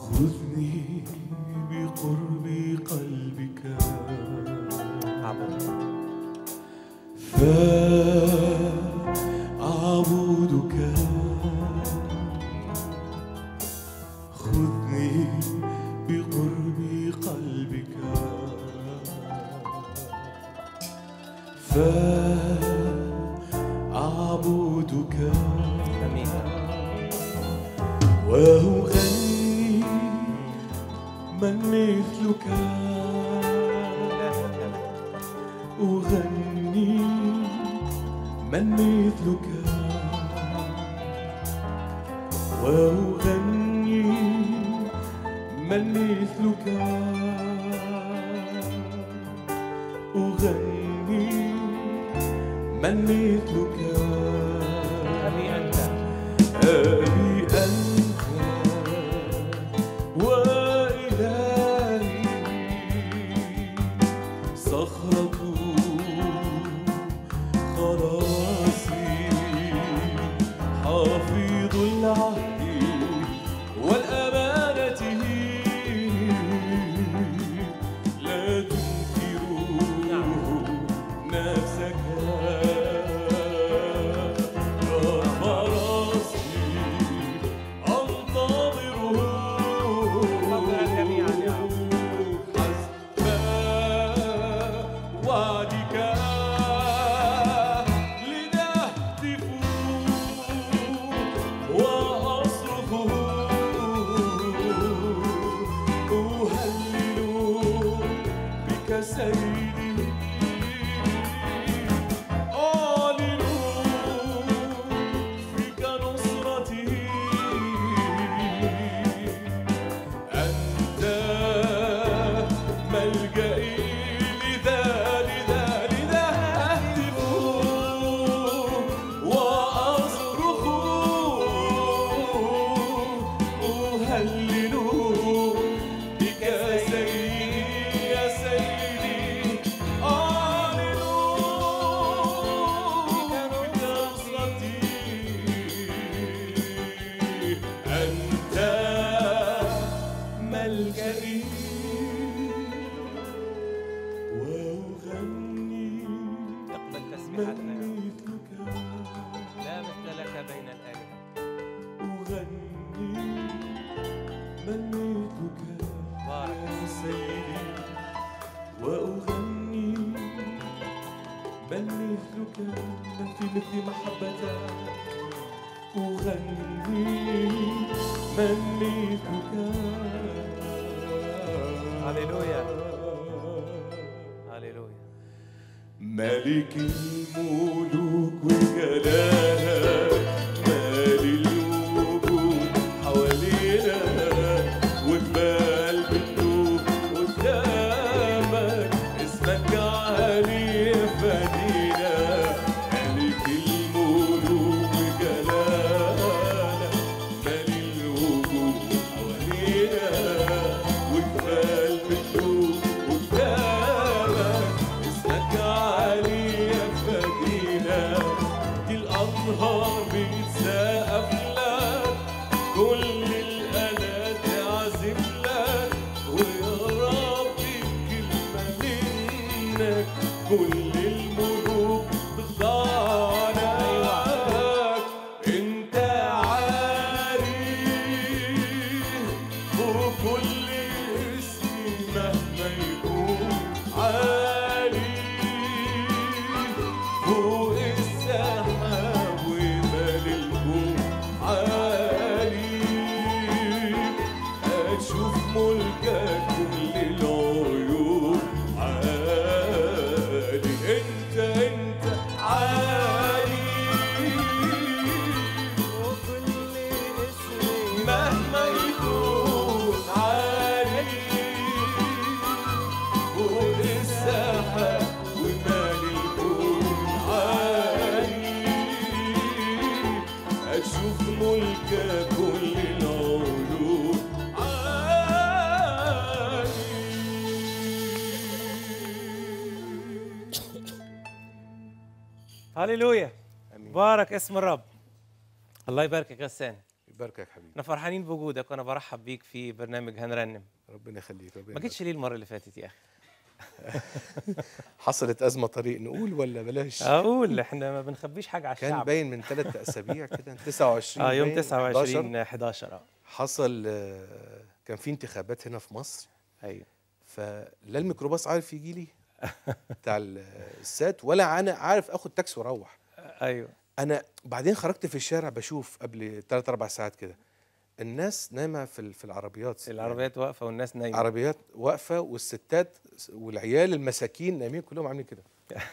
خذني بقرب قلبك فأعبدك خذني بقرب قلبك فأعبدك امين وأغني من مثلك أغني من مثلك وأغني من مثلك أغني من مثلك ابي انت أبي أنت وإلهي صخرة خلاصي حافظ العهد والأمانة لا تنكر نفسك يا فراسي أنتظره قبل جميعا يا رب. حسب وعدك لنهتف وأصرخ أهلل بك سيدي أعلن فيك نصرتي أنت ملجئي لذا لذا لذا أهتف وأصرخ أهلل بك سيدي يا سيدي أعلن بك نصرتي أنت ملجئي وأغني تقبل من تسبيحاتنا يا رب مثلك لا مثل لك بين الالهه أغني من مثلك بارك يا سيدي وأغني من مثلك من في مثل محبتك أغني من مثلك هللويا. هللويا ملك الملوك وجلالك مال الوجود حوالينا وجمال بتدوب قدامك اسمك عالي فدينا ملك الملوك وجلالك مال الوجود حوالينا وجمال بتدوب قدامك اسمك عالي فدينا دي الأنهار بتسقف لك كل الآلات تعزف لك ويا رب كلمة منك كل الملوك تخضع لك انت عالي وكل اسم مهما يكون عالي فوق السحاب ومال الكون عالي أشوف ملكك كل العيون عالي أنت أنت عالي وكل اسم مهما يكون عالي فوق السحاب ومال الكون عالي أشوف ملكك كل العيون عالي هللويا آمين. بارك اسم الرب الله يباركك غسان باركك حبيبي احنا فرحانين بوجودك وانا برحب بيك في برنامج هنرنم ربنا يخليك ربنا ما جيتش ليه المره اللي فاتت يا اخي يبارك. حصلت ازمه طريق نقول ولا بلاش اقول احنا ما بنخبيش حاجه على كان الشعب باين من ثلاث اسابيع كده 29 اه يوم باين، 29 11 11 اه حصل آه، كان في انتخابات هنا في مصر ايوه فلا الميكروباص عارف يجي لي بتاع ال- السات ولا انا عارف اخد تاكسي واروح ايوه انا بعدين خرجت في الشارع بشوف قبل 3 4 ساعات كده الناس نايمه في ال- في العربيات العربيات واقفه والناس يعني نايمه عربيات واقفه والستات والعيال المساكين نايمين كلهم عاملين كده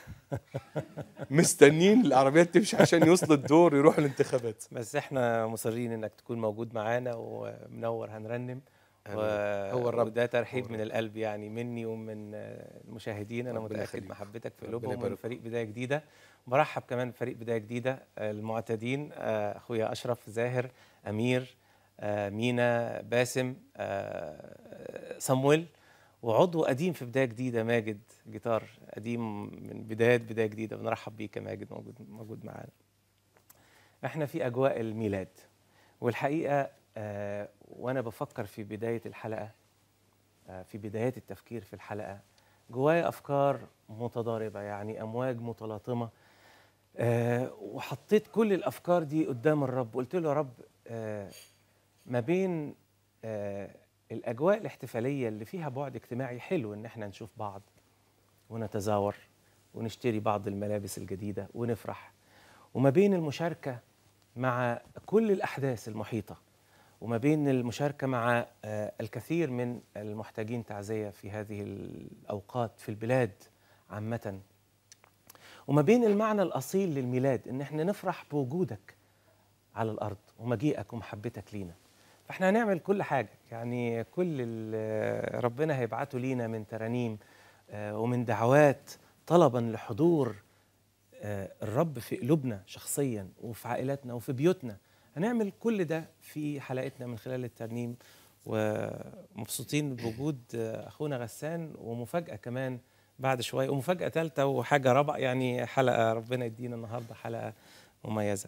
مستنين العربيات تمشي عشان يوصلوا الدور يروحوا الانتخابات بس احنا مصرين انك تكون موجود معانا ومنور هنرنم و... هو الرب. وده ترحيب هو من القلب يعني مني ومن آه، المشاهدين انا ربنا متاكد يخليك. محبتك في ربنا قلوبهم ومن يبارك. فريق بدايه جديده برحب كمان بفريق بدايه جديده آه، المعتادين آه، اخويا اشرف زاهر امير آه، مينا باسم آه، صمويل وعضو قديم في بدايه جديده ماجد جيتار قديم من بدايه بدايه جديده بنرحب بيك يا ماجد موجود موجود معانا احنا في اجواء الميلاد والحقيقه آه وانا بفكر في بدايه الحلقه آه في بدايات التفكير في الحلقه جوايا افكار متضاربه يعني امواج متلاطمه آه وحطيت كل الافكار دي قدام الرب قلت له يا رب آه ما بين آه الاجواء الاحتفاليه اللي فيها بعد اجتماعي حلو ان احنا نشوف بعض ونتزاور ونشتري بعض الملابس الجديده ونفرح وما بين المشاركه مع كل الاحداث المحيطه وما بين المشاركه مع آه، الكثير من المحتاجين تعزيه في هذه الاوقات في البلاد عامه وما بين المعنى الاصيل للميلاد ان احنا نفرح بوجودك على الارض ومجيئك ومحبتك لينا فاحنا هنعمل كل حاجه يعني كل اللي ربنا هيبعته لينا من ترانيم آه، ومن دعوات طلبا لحضور آه، الرب في قلوبنا شخصيا وفي عائلاتنا وفي بيوتنا هنعمل كل ده في حلقتنا من خلال الترنيم ومبسوطين بوجود آه، اخونا غسان ومفاجاه كمان بعد شويه ومفاجاه ثالثه وحاجه رابعه يعني حلقه ربنا يدينا النهارده حلقه مميزه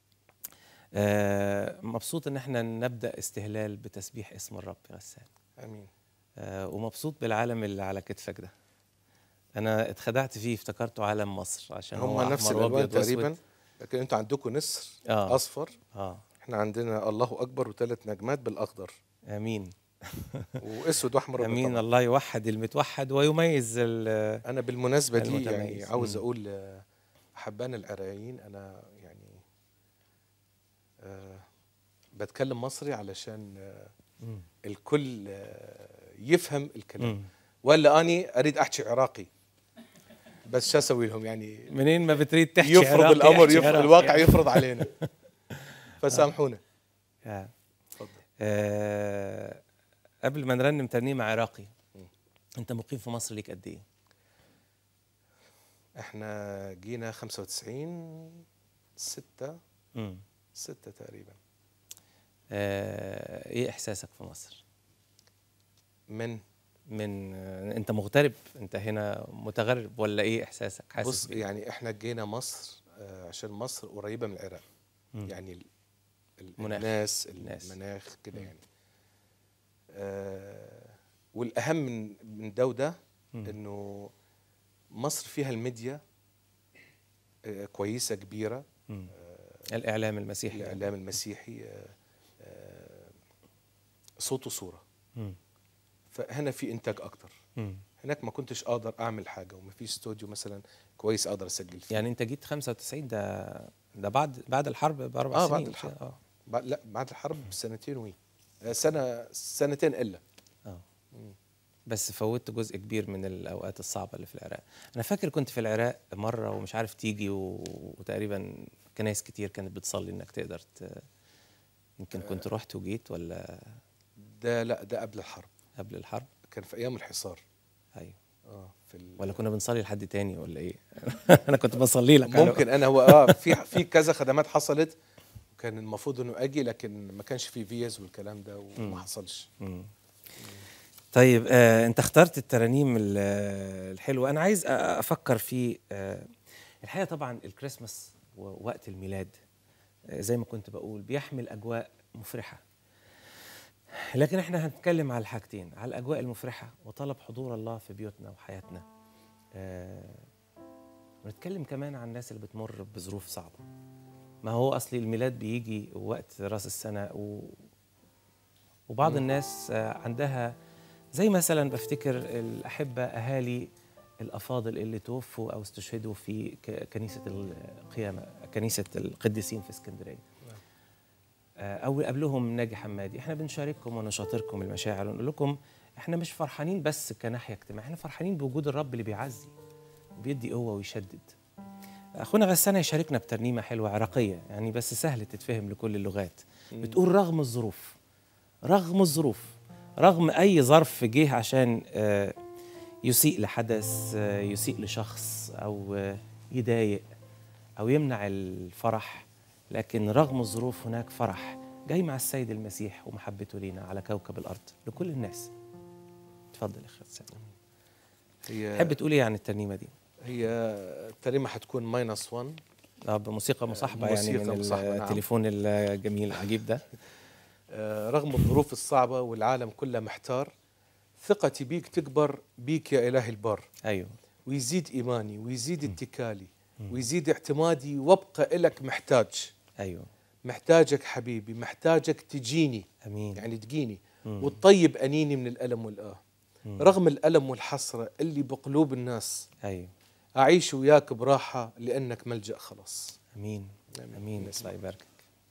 آه، مبسوط ان احنا نبدا استهلال بتسبيح اسم الرب يا غسان امين آه، ومبسوط بالعالم اللي على كتفك ده انا اتخدعت فيه افتكرته عالم مصر عشان هو هم نفس أحمر الالوان وأبيض وأسود. تقريبا لكن انتوا عندكم نسر اه اصفر اه احنا عندنا الله اكبر وثلاث نجمات بالاخضر امين واسود واحمر وأبيض امين طبعاً. الله يوحد المتوحد ويميز ال- انا بالمناسبه دي يعني المتميز. عاوز مم. اقول آه، احبائنا العراقيين انا يعني آه بتكلم مصري علشان آه مم. الكل آه يفهم الكلام مم. ولا اني اريد احكي عراقي بس شو اسوي لهم يعني منين ما بتريد تحكي يفرض عراقي، الامر احكي يفرض عراقي. الواقع يفرض علينا فسامحونا آه. اتفضل آه. قبل ما نرنم ترنيمه عراقي مم. انت مقيم في مصر ليك قد ايه احنا جينا 95 ستة مم. ستة تقريبا آه. ايه احساسك في مصر من من آه. انت مغترب انت هنا متغرب ولا ايه احساسك حاسس بص بإيه؟ يعني احنا جينا مصر آه، عشان مصر قريبة من العراق مم. يعني ال- ال- مناخ. الناس الناس. المناخ كده مم. يعني آه والاهم من من ده وده مم. انه مصر فيها الميديا آه كويسه كبيره مم. الاعلام المسيحي الاعلام المسيحي آه آه صوت وصوره مم. فهنا في انتاج اكتر مم. هناك ما كنتش اقدر اعمل حاجه وما فيش استوديو مثلا كويس اقدر اسجل فيه يعني انت جيت 95 ده ده بعد بعد الحرب باربع آه، سنين بعد مش الحرب. كده؟ اه بعد لا بعد الحرب بسنتين وي آه، سنه سنتين الا اه بس فوتت جزء كبير من الاوقات الصعبه اللي في العراق انا فاكر كنت في العراق مره ومش عارف تيجي و... وتقريبا كنايس كتير كانت بتصلي انك تقدر ت... يمكن كنت رحت وجيت ولا ده لا ده قبل الحرب قبل الحرب كان في ايام الحصار ايوه اه في ال... ولا كنا بنصلي لحد تاني ولا ايه انا كنت بصلي لك على- ممكن انا هو اه في في كذا خدمات حصلت وكان المفروض انه اجي لكن ما كانش في فيز والكلام ده مم. وما حصلش مم. طيب آه، انت اخترت الترانيم ال- الحلوه انا عايز أ- افكر في آه، الحقيقه طبعا الكريسماس ووقت الميلاد آه، زي ما كنت بقول بيحمل اجواء مفرحة لكن احنا هنتكلم على الحاجتين على الأجواء المفرحة وطلب حضور الله في بيوتنا وحياتنا آه، ونتكلم كمان عن الناس اللي بتمر بظروف صعبة ما هو أصلي الميلاد بيجي وقت رأس السنة و... وبعض الناس آه، عندها زي مثلا بفتكر الأحبة أهالي الأفاضل اللي توفوا أو استشهدوا في ك- كنيسة القيامة كنيسة القديسين في اسكندرية آه، أو قبلهم ناجي حمادي احنا بنشارككم ونشاطركم المشاعر ونقول لكم احنا مش فرحانين بس كناحية اجتماعية احنا فرحانين بوجود الرب اللي بيعزي وبيدي قوة ويشدد أخونا غسانة يشاركنا بترنيمة حلوة عراقية يعني بس سهل تتفهم لكل اللغات بتقول رغم الظروف رغم الظروف رغم أي ظرف جه عشان آه، يسيء لحدث آه، يسيء لشخص أو آه، يضايق أو يمنع الفرح لكن رغم الظروف هناك فرح جاي مع السيد المسيح ومحبته لينا على كوكب الأرض لكل الناس اتفضل يا أخي غسان هي تحب تقول ايه عن الترنيمة دي؟ هي الترنيمه حتكون ماينس 1 اه بموسيقى مصاحبة يعني موسيقى من مصاحبة، نعم. التليفون الجميل العجيب ده آه، رغم الظروف الصعبه والعالم كله محتار ثقتي بيك تكبر بيك يا الهي البار ايوه ويزيد ايماني ويزيد اتكالي ويزيد اعتمادي وابقى لك محتاج ايوه محتاجك حبيبي محتاجك تجيني امين يعني تجيني مم. وتطيب انيني من الالم والاه مم. رغم الالم والحسره اللي بقلوب الناس ايوه اعيش وياك براحه لانك ملجا خلاص امين آمين. امين نسمع. الله يباركك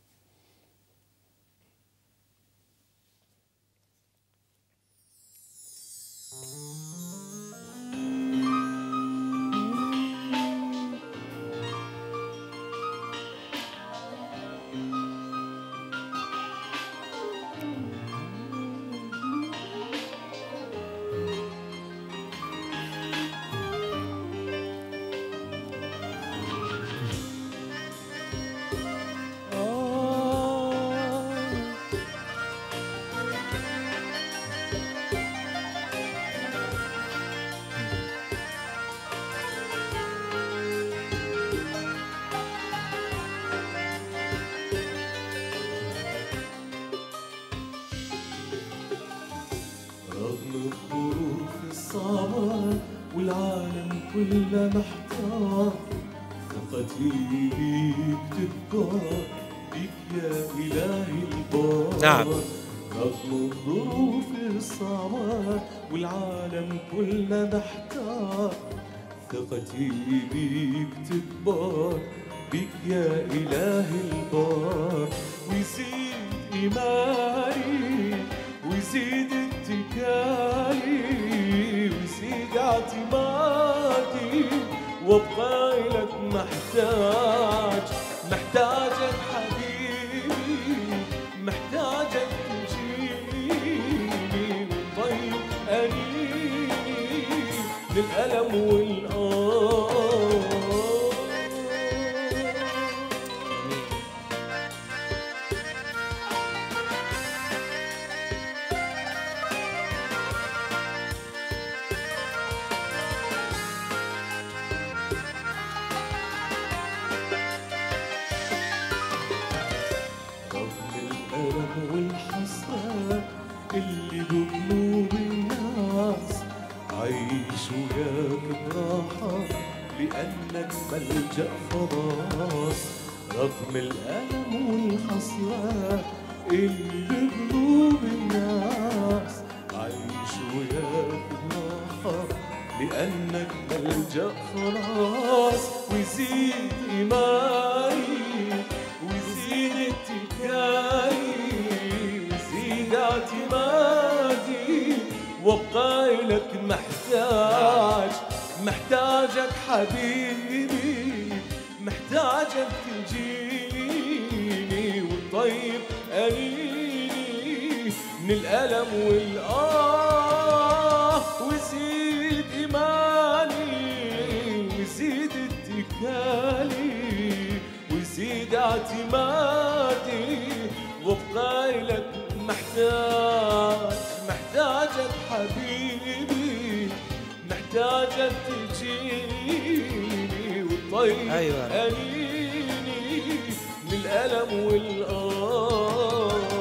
رغم الظروف الصعبة والعالم كله محتار ثقتي بيك تكبر بيك يا إلهي البار نعم. رغم الظروف الصعبة والعالم كله محتار ثقتي بيك تكبر بيك يا إلهي البار ويزيد إيماني ويزيد اتكالي ويزيد اعتمادي وابقى لك محتاج محتاجك حبيبي محتاجك تجيني وتطيب أنيني للألم والآه رغم الألم والحسرة اللي بقلوب الناس عيش وياك براحة لأنك ملجأ خلاص رغم الألم والحسرة اللي بقلوب الناس عيش وياك براحة لأنك ملجأ خلاص ويزيد إيماني ويزيد اتكالي ويزيد اعتمادي وابقى لك محتاج محتاجك حبيبي محتاجك تجيني وتطيب أنيني من الألم والآه ويزيد إيماني ويزيد اتكالي ويزيد اعتمادي وابقى لك محتاج محتاجك حبيبي محتاجك تجيني وتطيب أيوة. أنيني من الألم والآه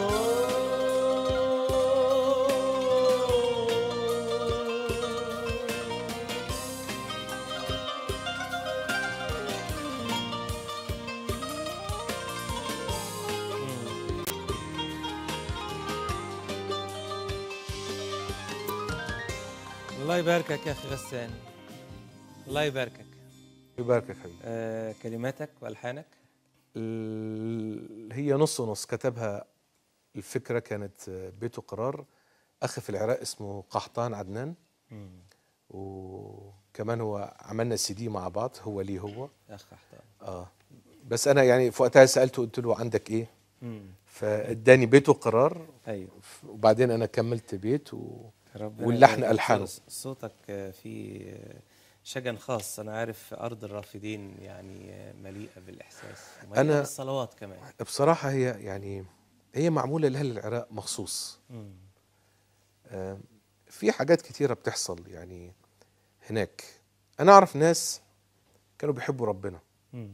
الله يباركك يا اخي غسان الله يباركك يباركك حبيبي آه كلماتك والحانك ال- هي نص ونص كتبها الفكرة كانت بيته قرار أخ في العراق اسمه قحطان عدنان وكمان هو عملنا سي دي مع بعض هو ليه هو اخ احترام اه بس أنا يعني في وقتها سألته قلت له عندك إيه مم. فاداني بيته قرار ايوه وبعدين أنا كملت بيت و... ربنا واللحن يبارك. ألحانه. ص- صوتك آه، فيه آه، شجن خاص انا عارف ارض الرافدين يعني آه، مليئه بالاحساس ومليئة أنا- بالصلوات كمان بصراحة هي يعني هي معمولة لأهل العراق مخصوص مم. آه، في حاجات كتيرة بتحصل يعني هناك أنا أعرف ناس كانوا بيحبوا ربنا مم.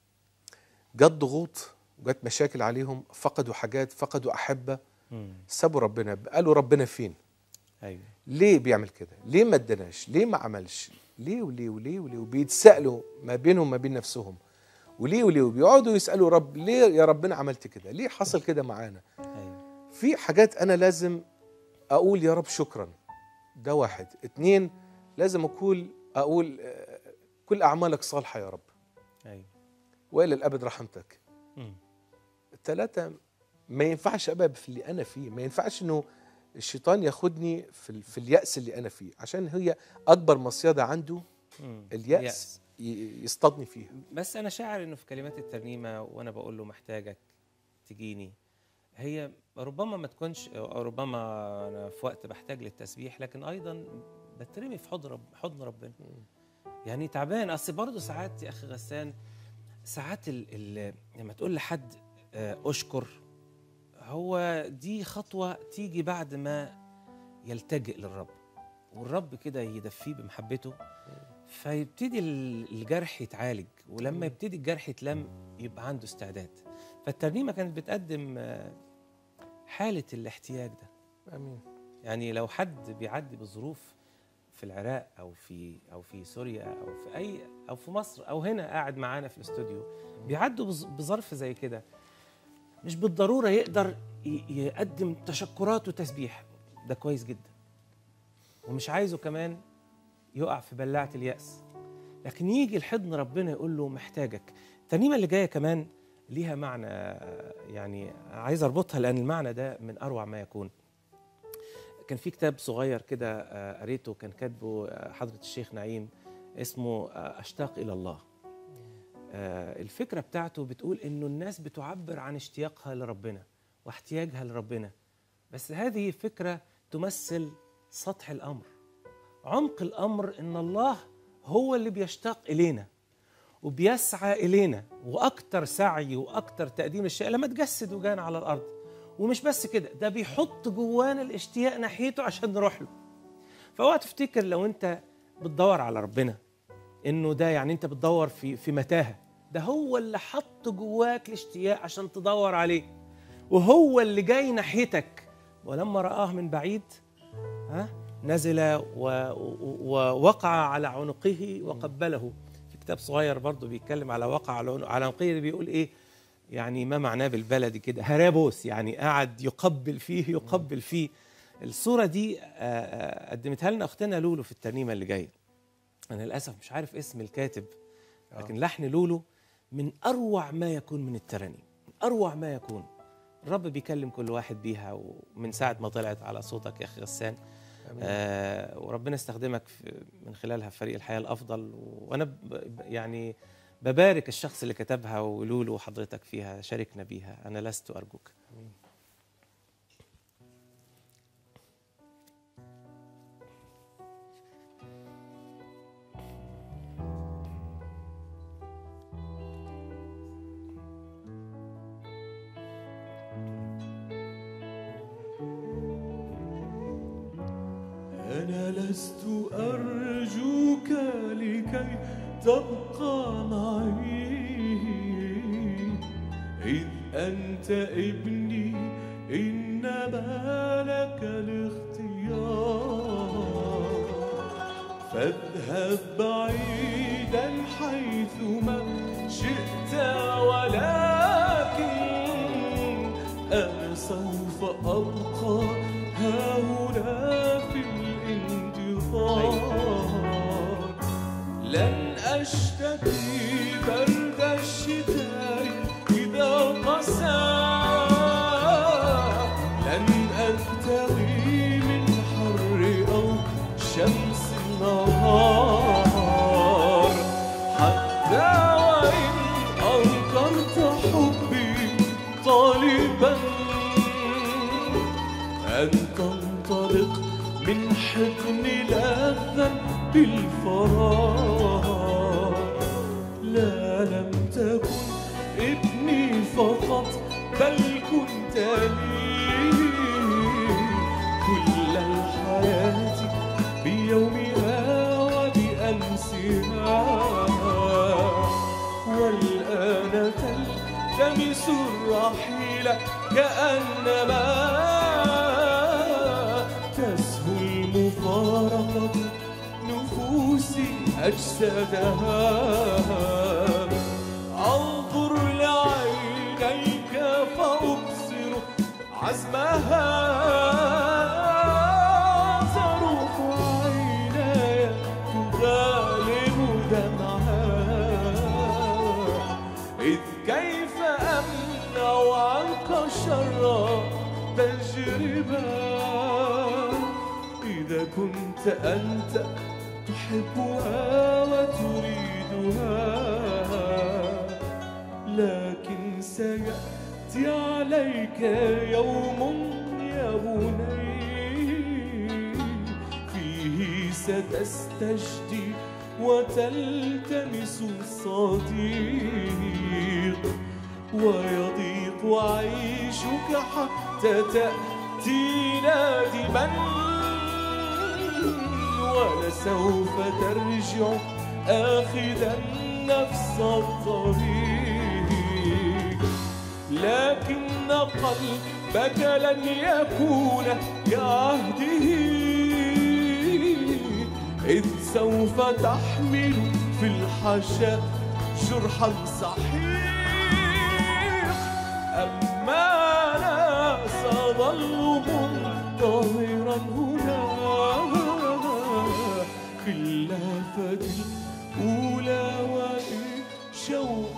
جت ضغوط وجت مشاكل عليهم فقدوا حاجات فقدوا أحبة مم. سابوا ربنا قالوا ربنا فين ايوه ليه بيعمل كده ليه ما اداناش ليه ما عملش ليه وليه وليه وليه وبيتسألوا ما بينهم ما بين نفسهم وليه وليه وبيقعدوا يسألوا رب ليه يا ربنا عملت كده ليه حصل كده معانا ايوه في حاجات انا لازم اقول يا رب شكرا ده واحد اتنين لازم اقول اقول آه، كل اعمالك صالحه يا رب ايوه والى الابد رحمتك مم. الثلاثه ما ينفعش ابقى في اللي انا فيه ما ينفعش انه الشيطان ياخدني في ال- في الياس اللي انا فيه عشان هي اكبر مصيده عنده مم. الياس ي- يصطادني فيها بس انا شاعر انه في كلمات الترنيمه وانا بقول له محتاجك تجيني هي ربما ما تكونش أو ربما انا في وقت بحتاج للتسبيح لكن ايضا بترمي في حضن رب حضن ربنا يعني تعبان اصل برضه ساعات يا اخي غسان ساعات ال ال لما تقول لحد آه، اشكر هو دي خطوه تيجي بعد ما يلتجئ للرب والرب كده يدفيه بمحبته فيبتدي ال- الجرح يتعالج ولما يبتدي الجرح يتلم يبقى عنده استعداد فالترنيمه كانت بتقدم آه، حاله الاحتياج ده امين يعني لو حد بيعدي بظروف في العراق او في او في سوريا او في اي او في مصر او هنا قاعد معانا في الاستوديو بيعدوا بظ- بظرف زي كده مش بالضروره يقدر ي- يقدم تشكرات وتسبيح ده كويس جدا ومش عايزه كمان يقع في بلاعه الياس لكن يجي الحضن ربنا يقول له محتاجك الترنيمه اللي جايه كمان ليها معنى يعني عايز اربطها لان المعنى ده من اروع ما يكون كان في كتاب صغير كده آه، قريته كان كاتبه آه، حضرة الشيخ نعيم اسمه آه، أشتاق إلى الله آه، الفكرة بتاعته بتقول إنه الناس بتعبر عن اشتياقها لربنا واحتياجها لربنا بس هذه فكرة تمثل سطح الأمر عمق الأمر إن الله هو اللي بيشتاق إلينا وبيسعى إلينا وأكتر سعي وأكتر تقديم الشيء لما تجسد وجانا على الأرض ومش بس كده ده بيحط جوانا الاشتياق ناحيته عشان نروح له فاوعى تفتكر لو انت بتدور على ربنا انه ده يعني انت بتدور في في متاهه ده هو اللي حط جواك الاشتياق عشان تدور عليه وهو اللي جاي ناحيتك ولما رآه من بعيد ها نزل و- و- ووقع على عنقه وقبله في كتاب صغير برضه بيتكلم على وقع على عنق- على عنقه بيقول ايه يعني ما معناه بالبلدي كده هرابوس يعني قاعد يقبل فيه يقبل فيه الصورة دي آه، آه، قدمتها لنا أختنا لولو في الترنيمة اللي جاية أنا للأسف مش عارف اسم الكاتب لكن لحن لولو من أروع ما يكون من الترانيم من أروع ما يكون الرب بيكلم كل واحد بيها ومن ساعة ما طلعت على صوتك يا أخي غسان آه وربنا استخدمك في من خلالها في فريق الحياة الأفضل وأنا ب- ب- يعني ببارك الشخص اللي كتبها ولولو وحضرتك فيها شاركنا بيها أنا لست أرجوك أنا لست أرجوك لكي تبقى معي إذ أنت ابني إنما لك الاختيار فاذهب بعيدا حيثما شئت ولكن أنا سوف أبقى ها هنا في الانتظار تنطلق من حضن لذا بالفراغ لا لم تكن ابني فقط بل كنت لي كل الحياة بيومها وبأمسها والآن تلتمس الرحيل كأنما تسهو المفارقة نفوسي أجسادها أنظر لعينيك فأبصر عزمها تروح عيناي تغالب دمعها إذ كيف أمنع عنك شر تجربة إذا كنت أنت تحبها وتريدها لكن سيأتي عليك يوم يا بني فيه ستستجدي وتلتمس الصديق ويضيق عيشك حتى تأتي نادما ولسوف ترجع آخذا نفس الطريق لكن قلبك لن يكون كعهده إذ سوف تحمل في الحشا جرحا صحيح أما أنا سأظل منتظرا هنا في اللهفة الأولى والشوق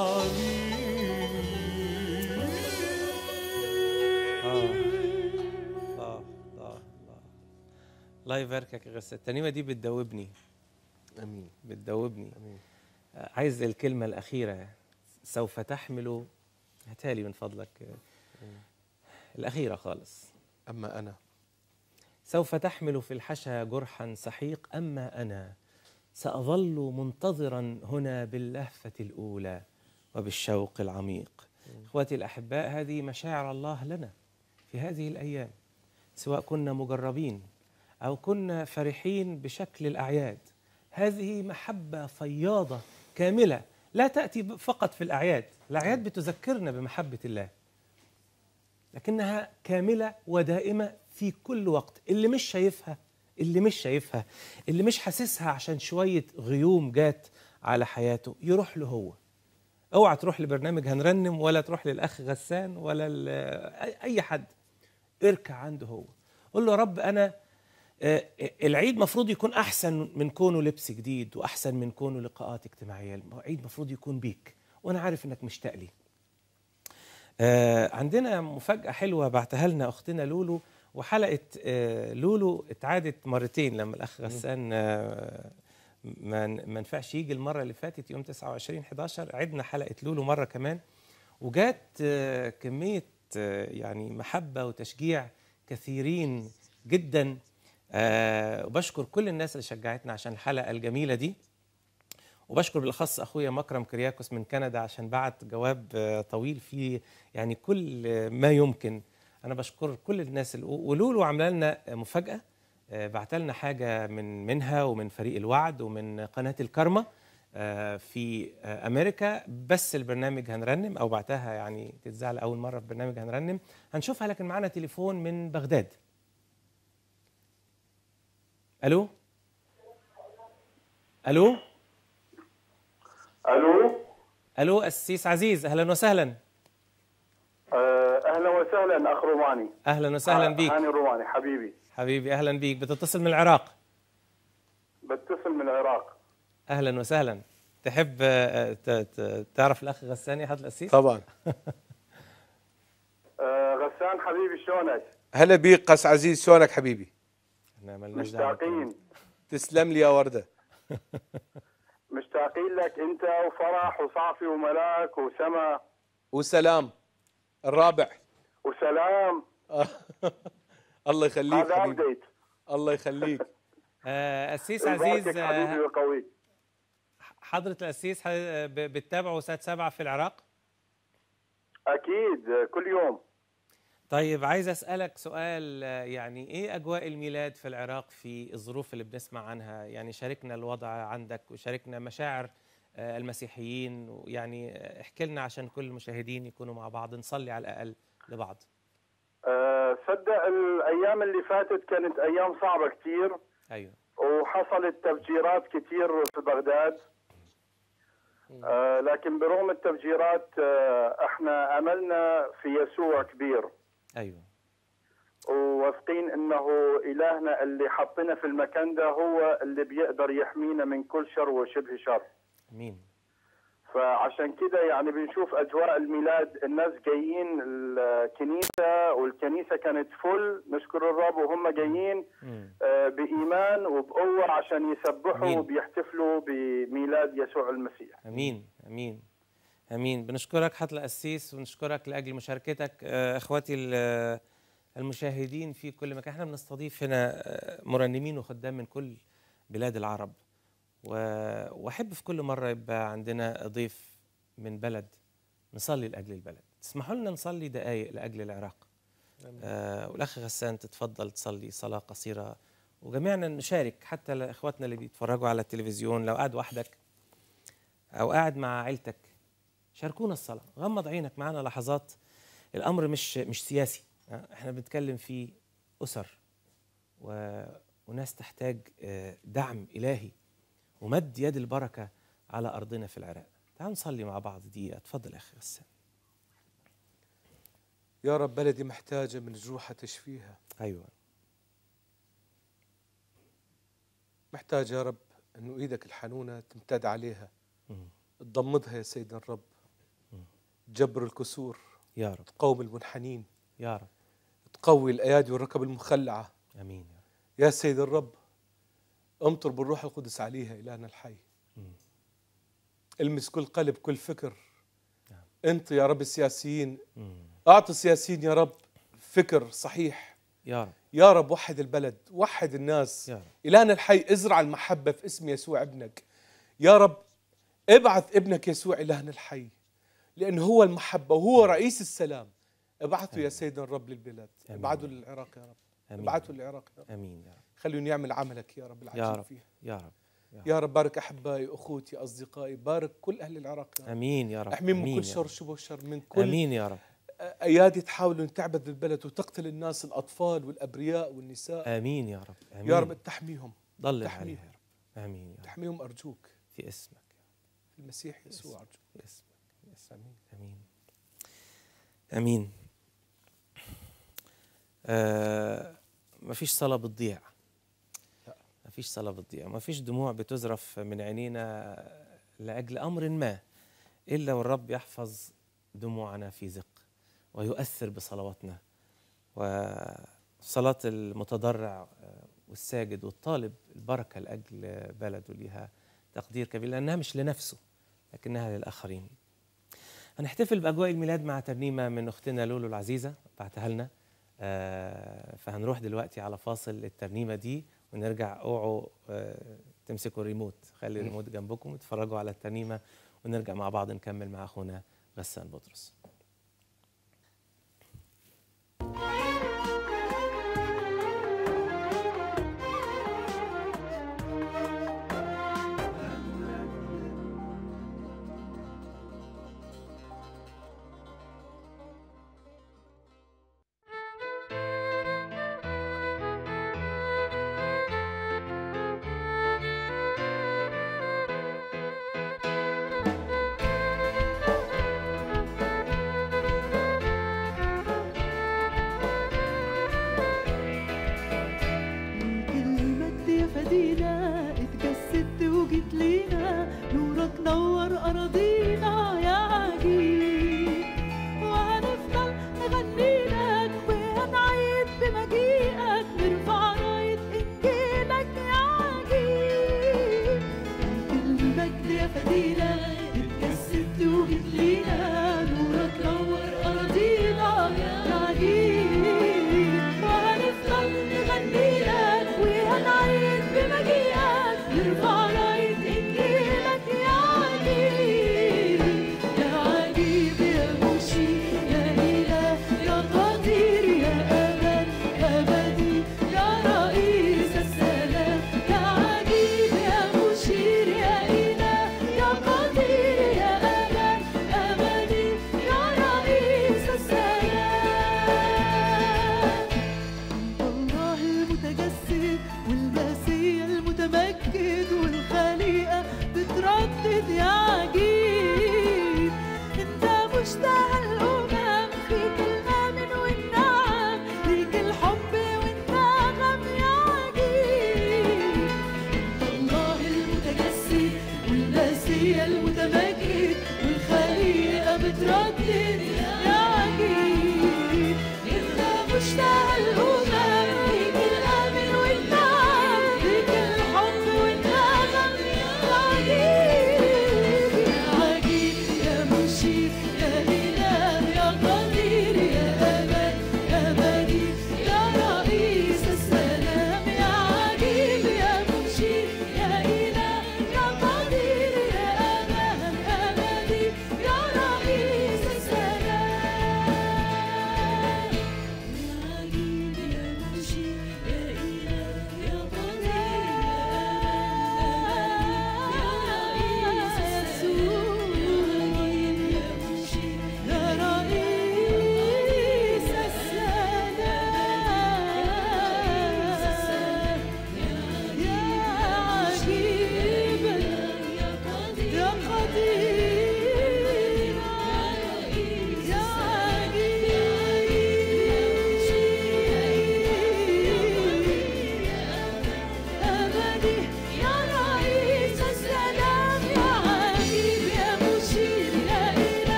العميق الله الله الله الله يباركك يا غسان الترنيمه دي بتدوبني امين بتدوبني امين آه، عايز الكلمه الاخيره سوف تحمل هاتها لي من فضلك آه، الاخيره خالص اما انا سوف تحمل في الحشا جرحا سحيق اما انا ساظل منتظرا هنا باللهفه الاولى وبالشوق العميق اخواتي الاحباء هذه مشاعر الله لنا في هذه الايام سواء كنا مجربين او كنا فرحين بشكل الاعياد هذه محبه فياضه كامله لا تاتي فقط في الاعياد الاعياد بتذكرنا بمحبه الله لكنها كاملة ودائمة في كل وقت اللي مش شايفها اللي مش شايفها اللي مش حاسسها عشان شوية غيوم جات على حياته يروح له هو اوعى تروح لبرنامج هنرنم ولا تروح للأخ غسان ولا ل- أي- أي حد اركع عنده هو قول له يا رب أنا آه، العيد مفروض يكون أحسن من كونه لبس جديد وأحسن من كونه لقاءات اجتماعية العيد مفروض يكون بيك وأنا عارف إنك مشتاق لي آه، عندنا مفاجأة حلوة بعتها لنا أختنا لولو وحلقة آه، لولو اتعادت مرتين لما الأخ غسان آه، ما ما نفعش يجي المرة اللي فاتت يوم 29 11 عدنا حلقة لولو مرة كمان وجات آه، كمية آه، يعني محبة وتشجيع كثيرين جدا آه، وبشكر كل الناس اللي شجعتنا عشان الحلقة الجميلة دي وبشكر بالاخص اخويا مكرم كرياكوس من كندا عشان بعت جواب آه، طويل فيه يعني كل آه، ما يمكن انا بشكر كل الناس اللي ولولو عامله لنا مفاجاه آه، بعت لنا حاجه من منها ومن فريق الوعد ومن قناه الكرمه آه، في آه، امريكا بس البرنامج هنرنم او بعتها يعني تتذاع لاول مره في برنامج هنرنم هنشوفها لكن معانا تليفون من بغداد الو الو الو الو السيس عزيز اهلا وسهلا آه، اهلا وسهلا اخ روماني اهلا وسهلا بيك هاني روماني حبيبي حبيبي اهلا بيك بتتصل من العراق بتصل من العراق اهلا وسهلا تحب آه، ت- ت- تعرف الاخ غساني هذا الاسيس طبعا آه، غسان حبيبي شلونك؟ هلا بيك قس عزيز شلونك حبيبي احنا مالناش دعوة مشتاقين تسلم لي يا ورده مشتاقين لك انت وفرح وصافي وملاك وسما وسلام الرابع وسلام الله يخليك هذا حبيبي ابديت الله يخليك آه، قسيس عزيز يباركك آه، حبيبي وقوي حضرة القسيس ح- ب- بتتابعوا سات سبعة في العراق؟ اكيد كل يوم طيب عايز أسألك سؤال آه، يعني إيه أجواء الميلاد في العراق في الظروف اللي بنسمع عنها يعني شاركنا الوضع عندك وشاركنا مشاعر آه، المسيحيين ويعني آه، احكي لنا عشان كل المشاهدين يكونوا مع بعض نصلي على الأقل لبعض أه صدق الايام اللي فاتت كانت ايام صعبه كثير أيوه وحصلت تفجيرات كثير في بغداد أه لكن برغم التفجيرات أه احنا املنا في يسوع كبير أيوه وواثقين انه الهنا اللي حطنا في المكان ده هو اللي بيقدر يحمينا من كل شر وشبه شر أمين فعشان كده يعني بنشوف اجواء الميلاد الناس جايين الكنيسه والكنيسه كانت فل نشكر الرب وهم جايين مم. آه، بايمان وبقوه عشان يسبحوا أمين. وبيحتفلوا بميلاد يسوع المسيح امين امين امين بنشكرك حضرة القسيس ونشكرك لاجل مشاركتك آه، اخواتي ال- المشاهدين في كل مكان احنا بنستضيف هنا آه، مرنمين وخدام من كل بلاد العرب و- واحب في كل مره يبقى عندنا ضيف من بلد نصلي لاجل البلد تسمحوا لنا نصلي دقائق لاجل العراق آه والاخ غسان تتفضل تصلي صلاه قصيره وجميعنا نشارك حتى لاخواتنا اللي بيتفرجوا على التلفزيون لو قاعد وحدك او قاعد مع عيلتك شاركونا الصلاه غمض عينك معانا لحظات الامر مش مش سياسي آه، احنا بنتكلم في اسر و... وناس تحتاج آه، دعم الهي ومد يد البركه على ارضنا في العراق تعالوا نصلي مع بعض دقيقه اتفضل يا اخي غسان يا رب بلدي محتاجة من جروحها تشفيها ايوه محتاجة يا رب أنه إيدك الحنونة تمتد عليها مم. تضمدها يا سيدنا الرب تجبر الكسور يا رب تقوم المنحنين يا رب تقوي الأيادي والركب المخلعة امين يا رب يا سيد الرب امطر بالروح القدس عليها إلهنا الحي مم. المس كل قلب كل فكر نعم. انت يا رب السياسيين مم. اعطي السياسيين يا رب فكر صحيح يا رب يا رب وحد البلد وحد الناس يا رب إلهنا الحي ازرع المحبة في اسم يسوع ابنك يا رب ابعث ابنك يسوع إلهنا الحي لأنه هو المحبة وهو رئيس السلام ابعثه يا سيدنا الرب للبلاد آمين. ابعثه للعراق يا رب امين ابعثه للعراق يا رب امين يا رب خليه يعمل عملك يا رب يا العجيب رب. فيها يا رب يا رب بارك أحبائي أخوتي أصدقائي بارك كل أهل العراق يا رب امين يا رب احميهم من آمين كل يا شر رب. شبه شر من كل امين يا رب ايادي تحاول ان تعبد البلد وتقتل الناس الاطفال والابرياء والنساء امين يا رب امين يا رب تحميهم ضل تحميهم. عليها يا رب امين يا رب تحميهم ارجوك في اسمك في المسيح يسوع ارجوك في اسمك في اسمك امين امين آه مفيش صلاه بتضيع لا. مفيش صلاه بتضيع مفيش دموع بتزرف من عينينا لاجل امر ما الا والرب يحفظ دموعنا في زق ويؤثر بصلواتنا وصلاه المتضرع آه، والساجد والطالب البركه لاجل بلده ليها تقدير كبير لانها مش لنفسه لكنها للاخرين هنحتفل باجواء الميلاد مع ترنيمه من اختنا لولو العزيزه بعتها لنا آه، فهنروح دلوقتي على فاصل الترنيمه دي ونرجع اوعوا آه، تمسكوا الريموت خلي الريموت جنبكم وتتفرجوا على الترنيمه ونرجع مع بعض نكمل مع اخونا غسان بطرس Thank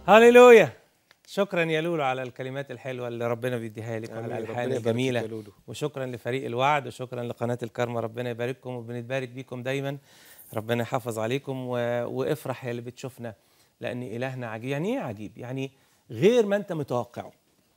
هللويا شكرا يا لولو على الكلمات الحلوه اللي ربنا بيديها لك وعلى آمين. الالحان ربنا يبارك الجميله فيك يا لولو. وشكرا لفريق الوعد وشكرا لقناه الكرمه ربنا يبارككم وبنتبارك بيكم دايما ربنا يحافظ عليكم و... وافرح يا اللي بتشوفنا لان الهنا عجيب يعني ايه عجيب يعني غير ما انت متوقعه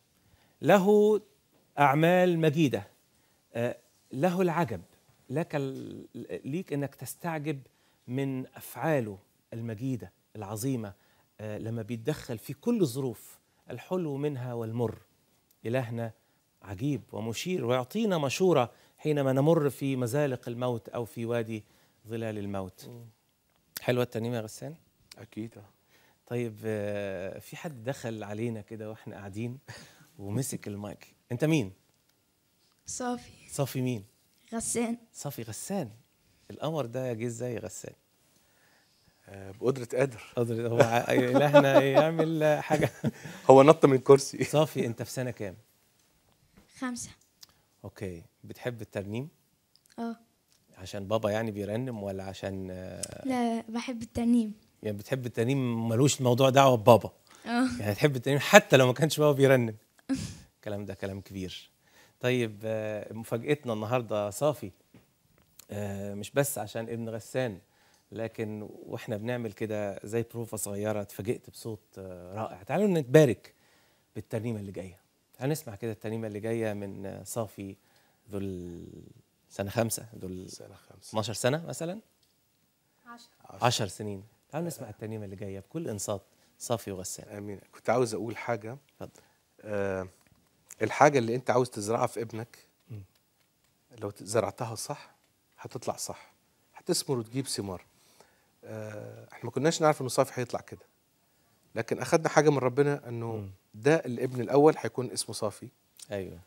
له اعمال مجيده آه، له العجب لك ال... ليك انك تستعجب من افعاله المجيده العظيمه آه، لما بيتدخل في كل الظروف الحلو منها والمر إلهنا عجيب ومشير ويعطينا مشورة حينما نمر في مزالق الموت أو في وادي ظلال الموت حلوة الترنيمة يا غسان اكيد آه. طيب آه، في حد دخل علينا كده واحنا قاعدين ومسك المايك انت مين صافي صافي مين غسان صافي غسان القمر ده جه ازاي يا غسان آه، بقدره قادر قدر هو ع- إلهنا يعمل حاجة هو نط من كرسي صافي انت في سنة كام خمسة اوكي بتحب الترنيم اه عشان بابا يعني بيرنم ولا عشان آه، لا بحب الترنيم يعني بتحب الترنيم ملوش موضوع دعوه ببابا اه يعني تحب الترنيم حتى لو ما كانش بابا بيرنم الكلام ده كلام كبير طيب آه، مفاجأتنا النهارده صافي آه، مش بس عشان ابن غسان لكن واحنا بنعمل كده زي بروفة صغيرة اتفاجئت بصوت آه، رائع تعالوا نتبارك بالترنيمة اللي جاية تعالوا نسمع كده الترنيمة اللي جاية من آه، صافي ذو سنة خمسة ذو سنه خمسه 12 سنة مثلا 10 سنين تعالوا نسمع الترنيمة اللي جاية بكل إنصات صافي وغسان امين كنت عاوز اقول حاجه اتفضل آه الحاجه اللي انت عاوز تزرعها في ابنك مم. لو زرعتها صح هتطلع صح هتثمر وتجيب ثمار آه احنا ما كناش نعرف انه صافي هيطلع كده لكن اخدنا حاجه من ربنا انه مم. ده الابن الاول هيكون اسمه صافي أيوه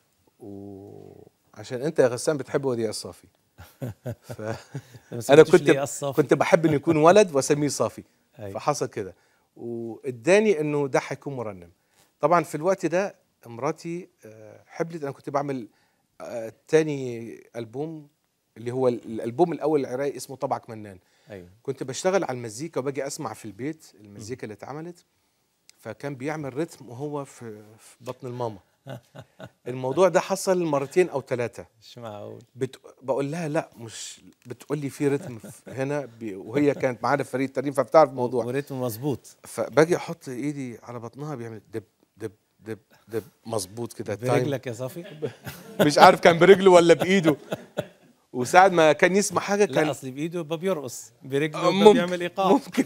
وعشان انت يا غسان بتحب وديع الصافي ف... بس انا ما قلتوش كنت ليه الصافي كنت بحب انه يكون ولد واسميه صافي أيوه. فحصل كده واداني انه ده هيكون مرنم طبعا في الوقت ده مراتي آه، حبلت انا كنت بعمل آه، تاني البوم اللي هو ال- الالبوم الاول العراقي اسمه طبعك منان أيوه كنت بشتغل على المزيكا وباجي اسمع في البيت المزيكا اللي اتعملت فكان بيعمل رتم وهو في في بطن الماما الموضوع ده حصل مرتين او ثلاثه مش معقول بت... بقول لها لا مش بتقول لي في رتم في- هنا ب... وهي كانت معانا في فريق الترنيم فبتعرف الموضوع وريتم مظبوط فباجي احط ايدي على بطنها بيعمل دب دب دب دب مظبوط كده تايم. برجلك يا صافي مش عارف كان برجله ولا بايده وساعة ما كان يسمع حاجه لا كان أصلي بإيده يبقى بيرقص برجله آه، يبقى ممكن- بيعمل إيقاع ممكن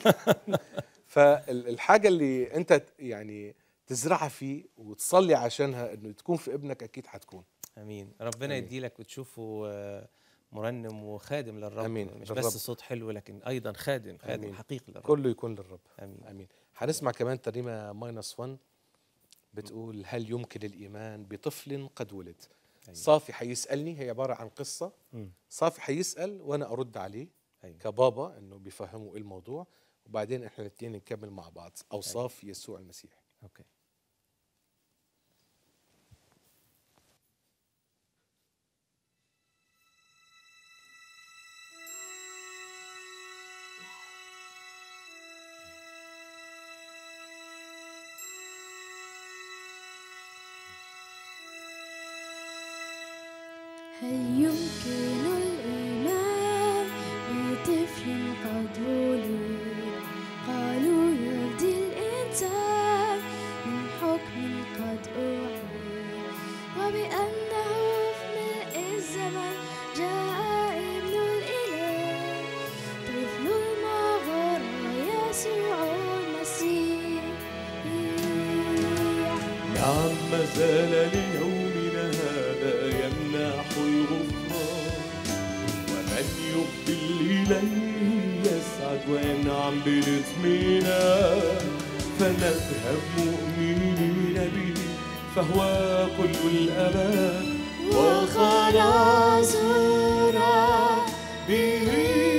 فالحاجه اللي انت يعني تزرعها فيه وتصلي عشانها انه تكون في ابنك اكيد هتكون امين ربنا آمين. يدي لك وتشوفه آه، مرنم وخادم للرب آمين. مش للرب. بس صوت حلو لكن ايضا خادم خادم آمين. حقيقي للرب كله يكون للرب امين امين هنسمع كمان ترنيمه ماينس 1 بتقول هل يمكن الايمان بطفل قد ولد أيوة. صافي حيسالني هي عباره عن قصه مم. صافي حيسال وانا ارد عليه أيوة. كبابا انه بيفهموا ايه الموضوع وبعدين احنا الاثنين نكمل مع بعض اوصاف يسوع المسيح اوكي هل يمكن الإيمان بطفل قد ولد قالوا يرضي الإنسان من حكم قد أعلن وبأنه في ملء الزمن جاء ابن الإله طفل المغرى يسوع المسيح نعم ما زال ليومنا هذا يمنح الغفران ومن يقبل إليه يسعد وينعم بالاطمئنان فنذهب مؤمنين به فهو كل الأمان وخلاصنا به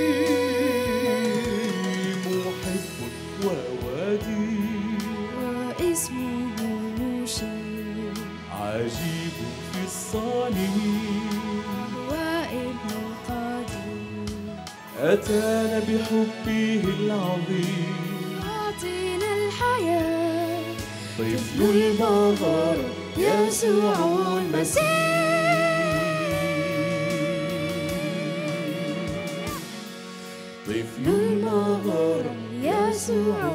محب ووديع واسمه مشير عجيب في الصالحين هو ابن القدير أتانا بحبه العظيم أعطينا الحياة طفل المغارة يسوع المسيح طفل المغارة يسوع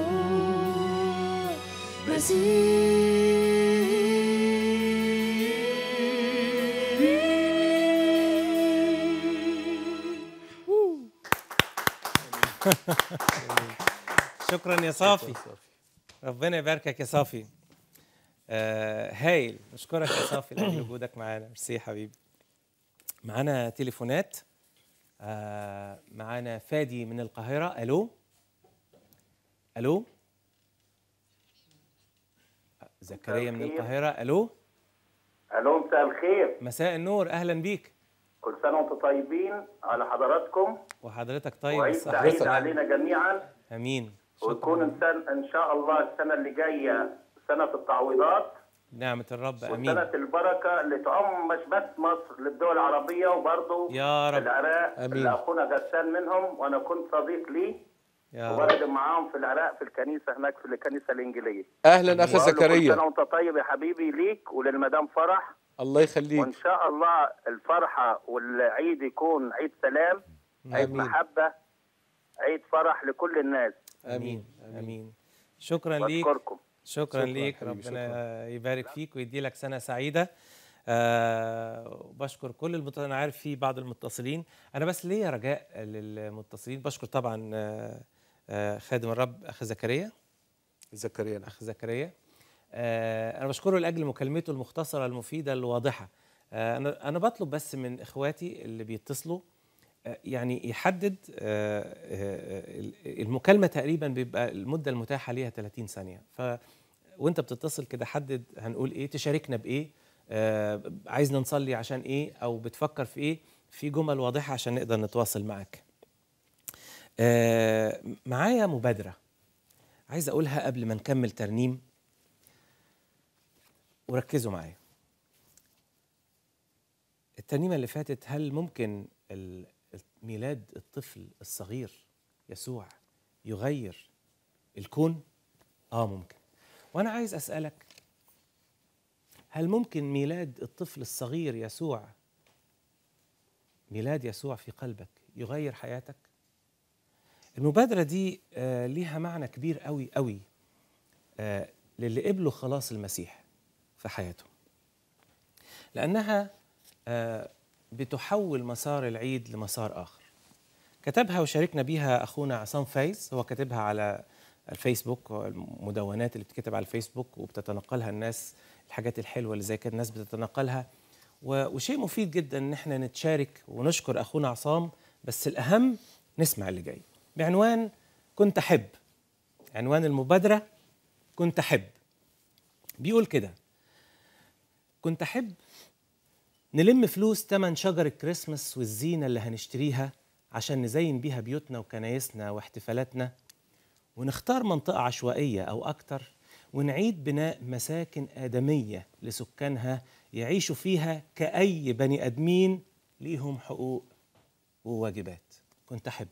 شكرا يا صافي ربنا يباركك يا صافي آه هايل نشكرك يا صافي لاجل وجودك معانا ميرسي يا حبيبي معانا تليفونات آه معانا فادي من القاهرة ألو ألو زكريا من الخير. القاهرة ألو الو مساء الخير مساء النور أهلا بيك كل سنه وانتم طيبين على حضراتكم وحضرتك طيب وعيد بالصحة سعيد حضرتك. علينا جميعا أمين ويكون شكرا إنسان ان شاء الله السنه اللي جايه سنه التعويضات نعمة الرب أمين وسنه البركه اللي تعم مش بس مصر للدول العربيه وبرضه يا رب العراق آمين. اللي اخونا غسان منهم وانا كنت صديق ليه يا رب وبخدم معاهم في العراق في الكنيسه هناك في الكنيسه الانجيليه اهلا اخي وأقول له كل زكريا سنه وانت طيب يا حبيبي ليك وللمدام فرح الله يخليك وان شاء الله الفرحه والعيد يكون عيد سلام عيد امين محبه عيد فرح لكل الناس امين امين شكرا ليك بشكركم شكرا شكراً ليك حبيبي، ربنا يبارك فيك ويدي لك سنه سعيده أه بشكر كل المت... انا عارف في بعض المتصلين انا بس ليا رجاء للمتصلين بشكر طبعا آه، آه، خادم الرب اخ زكريا زكريا نعم. اخ زكريا آه، انا بشكره لاجل مكالمته المختصره المفيده الواضحه آه، انا انا بطلب بس من اخواتي اللي بيتصلوا آه، يعني يحدد آه، آه، المكالمه تقريبا بيبقى المده المتاحه ليها 30 ثانيه ف وانت بتتصل كده حدد هنقول ايه تشاركنا بايه آه، عايزنا نصلي عشان ايه او بتفكر في ايه في جمل واضحه عشان نقدر نتواصل معاك آه، معايا مبادره عايز اقولها قبل ما نكمل ترنيم وركزوا معايا الترنيمه اللي فاتت هل ممكن ال- ميلاد الطفل الصغير يسوع يغير الكون اه ممكن وانا عايز اسالك هل ممكن ميلاد الطفل الصغير يسوع ميلاد يسوع في قلبك يغير حياتك المبادرة دي آه، ليها معنى كبير قوي قوي آه، للي قبلوا خلاص المسيح في حياتهم لأنها آه، بتحول مسار العيد لمسار آخر كتبها وشاركنا بيها أخونا عصام فايز هو كاتبها على الفيسبوك المدونات اللي بتكتب على الفيسبوك وبتتنقلها الناس الحاجات الحلوة اللي زي كده الناس بتتنقلها و- وشيء مفيد جدا ان احنا نتشارك ونشكر اخونا عصام بس الاهم نسمع اللي جاي بعنوان كنت احب عنوان المبادره كنت احب بيقول كده كنت احب نلم فلوس تمن شجر الكريسماس والزينه اللي هنشتريها عشان نزين بيها بيوتنا وكنايسنا واحتفالاتنا ونختار منطقه عشوائيه او اكتر ونعيد بناء مساكن ادميه لسكانها يعيشوا فيها كأي بني آدمين ليهم حقوق وواجبات كنت أحب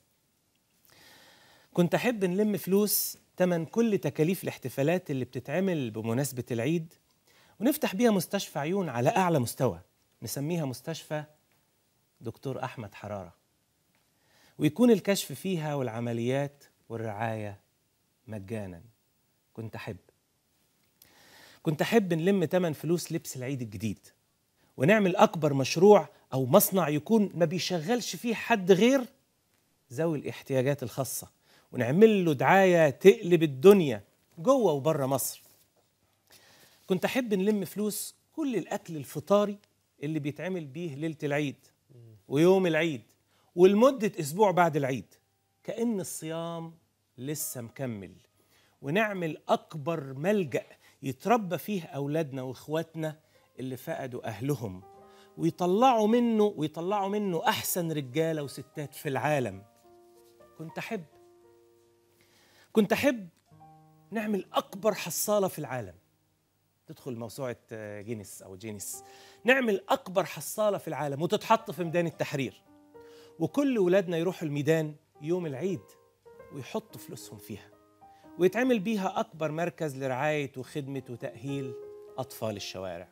كنت أحب نلم فلوس تمن كل تكاليف الاحتفالات اللي بتتعمل بمناسبة العيد ونفتح بيها مستشفى عيون على أعلى مستوى نسميها مستشفى دكتور أحمد حرارة ويكون الكشف فيها والعمليات والرعاية مجانا كنت أحب كنت أحب نلم تمن فلوس لبس العيد الجديد ونعمل أكبر مشروع أو مصنع يكون ما بيشغلش فيه حد غير ذوي الاحتياجات الخاصة ونعمل له دعاية تقلب الدنيا جوه وبره مصر كنت أحب نلم فلوس كل الأكل الفطاري اللي بيتعمل بيه ليلة العيد ويوم العيد ولمدة أسبوع بعد العيد كأن الصيام لسه مكمل ونعمل أكبر ملجأ يتربى فيه أولادنا وإخواتنا اللي فقدوا أهلهم ويطلعوا منه ويطلعوا منه أحسن رجالة وستات في العالم كنت أحب كنت أحب نعمل أكبر حصالة في العالم تدخل موسوعة آه، جينيس أو جينيس نعمل أكبر حصالة في العالم وتتحط في ميدان التحرير وكل ولادنا يروحوا الميدان يوم العيد ويحطوا فلوسهم فيها ويتعمل بيها أكبر مركز لرعاية وخدمة وتأهيل أطفال الشوارع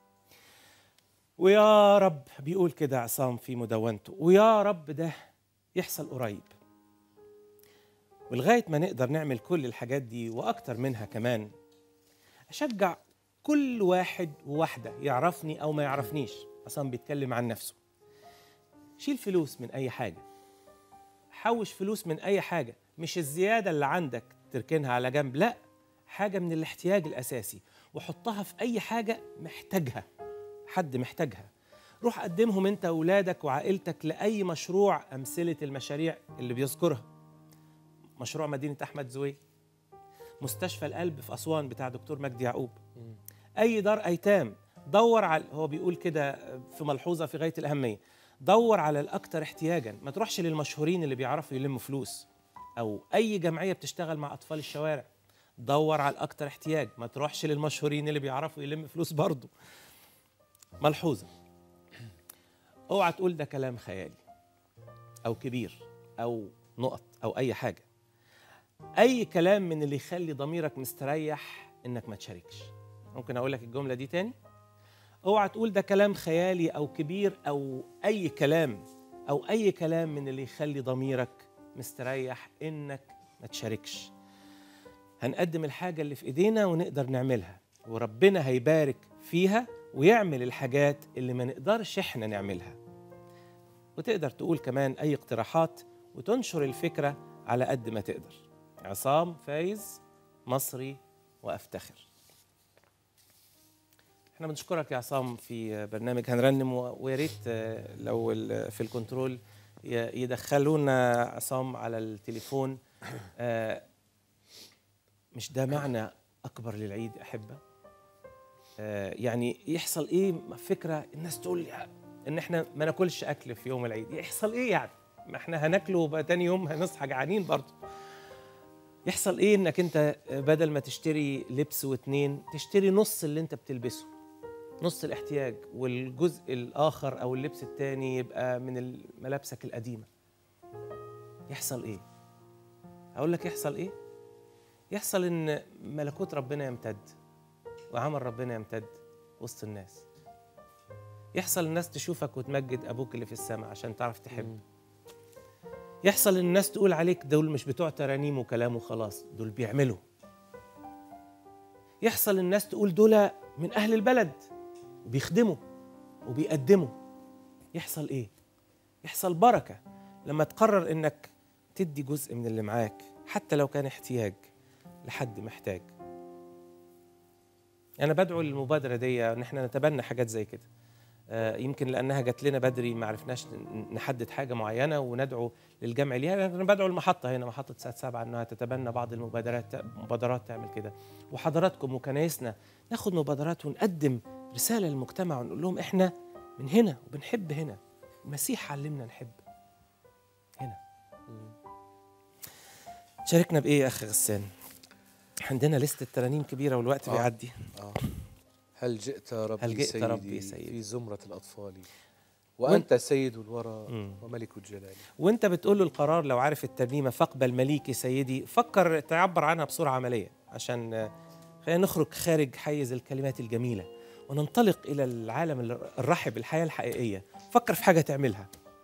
ويا رب بيقول كده عصام في مدونته ويا رب ده يحصل قريب ولغاية ما نقدر نعمل كل الحاجات دي وأكتر منها كمان أشجع كل واحد وواحدة يعرفني أو ما يعرفنيش عصام بيتكلم عن نفسه شيل فلوس من أي حاجة حوش فلوس من أي حاجة مش الزيادة اللي عندك تركنها على جنب لا حاجة من الاحتياج الأساسي وحطها في أي حاجة محتاجها حد محتاجها روح قدمهم انت واولادك وعائلتك لاي مشروع امثله المشاريع اللي بيذكرها مشروع مدينه احمد زويل مستشفى القلب في اسوان بتاع دكتور مجدي يعقوب اي دار ايتام دور على هو بيقول كده في ملحوظه في غايه الاهميه دور على الاكثر احتياجا ما تروحش للمشهورين اللي بيعرفوا يلموا فلوس او اي جمعيه بتشتغل مع اطفال الشوارع دور على الاكثر احتياج ما تروحش للمشهورين اللي بيعرفوا يلموا فلوس برضه ملحوظه اوعى تقول ده كلام خيالي او كبير او نقط او اي حاجه اي كلام من اللي يخلي ضميرك مستريح انك ما تشاركش ممكن اقول لك الجمله دي تاني اوعى تقول ده كلام خيالي او كبير او اي كلام او اي كلام من اللي يخلي ضميرك مستريح انك ما تشاركش هنقدم الحاجه اللي في ايدينا ونقدر نعملها وربنا هيبارك فيها ويعمل الحاجات اللي ما نقدرش احنا نعملها وتقدر تقول كمان اي اقتراحات وتنشر الفكره على قد ما تقدر عصام فايز مصري وافتخر احنا بنشكرك يا عصام في برنامج هنرنم و- ويا ريت آه، لو ال- في الكنترول ي- يدخلونا عصام على التليفون آه، مش ده معنى اكبر للعيد احبه آه، يعني يحصل ايه فكره الناس تقول لي ان احنا ما ناكلش اكل في يوم العيد يحصل ايه يعني ما احنا هناكله وبقى تاني يوم هنصحى جعانين برضه يحصل ايه انك انت بدل ما تشتري لبس واتنين تشتري نص اللي انت بتلبسه نص الاحتياج والجزء الاخر او اللبس التاني يبقى من ملابسك القديمه يحصل ايه اقول لك يحصل ايه يحصل ان ملكوت ربنا يمتد وعمل ربنا يمتد وسط الناس يحصل الناس تشوفك وتمجد ابوك اللي في السماء عشان تعرف تحب يحصل ان الناس تقول عليك دول مش بتوع ترانيم وكلام وخلاص دول بيعملوا يحصل الناس تقول دول من اهل البلد وبيخدموا وبيقدموا يحصل ايه يحصل بركه لما تقرر انك تدي جزء من اللي معاك حتى لو كان احتياج لحد محتاج انا بدعو للمبادره دي ان احنا نتبنى حاجات زي كده آه، يمكن لانها جات لنا بدري ما عرفناش ن- نحدد حاجه معينه وندعو للجمع ليها انا بدعو المحطه هنا محطه ساعه سبعة انها تتبنى بعض المبادرات مبادرات تعمل كده وحضراتكم وكنايسنا ناخد مبادرات ونقدم رساله للمجتمع ونقول لهم احنا من هنا وبنحب هنا المسيح علمنا نحب هنا شاركنا بايه يا اخ غسان عندنا لستة ترانيم كبيرة والوقت آه. بيعدي آه. هل جئت ربي هل جئت سيدي, ربي سيدي؟ في زمرة الأطفال وأنت سيد الورى مم. وملك الجلال وانت بتقول له القرار لو عارف الترنيمه فاقبل مليكي سيدي فكر تعبر عنها بصوره عمليه عشان آه، خلينا نخرج خارج حيز الكلمات الجميله وننطلق الى العالم الر- الرحب الحياه الحقيقيه فكر في حاجه تعملها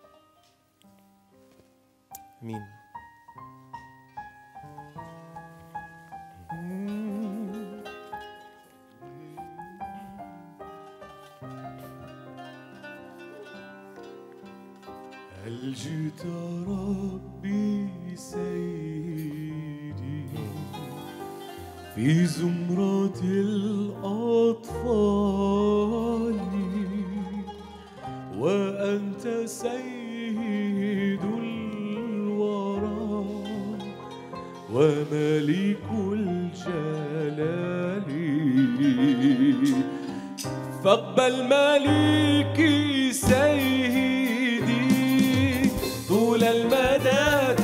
مين هل جئت ربي سيدي في زمرة الأطفال وأنت سيد الورى وملك الجلال فاقبل ملكي سيدي طول المدى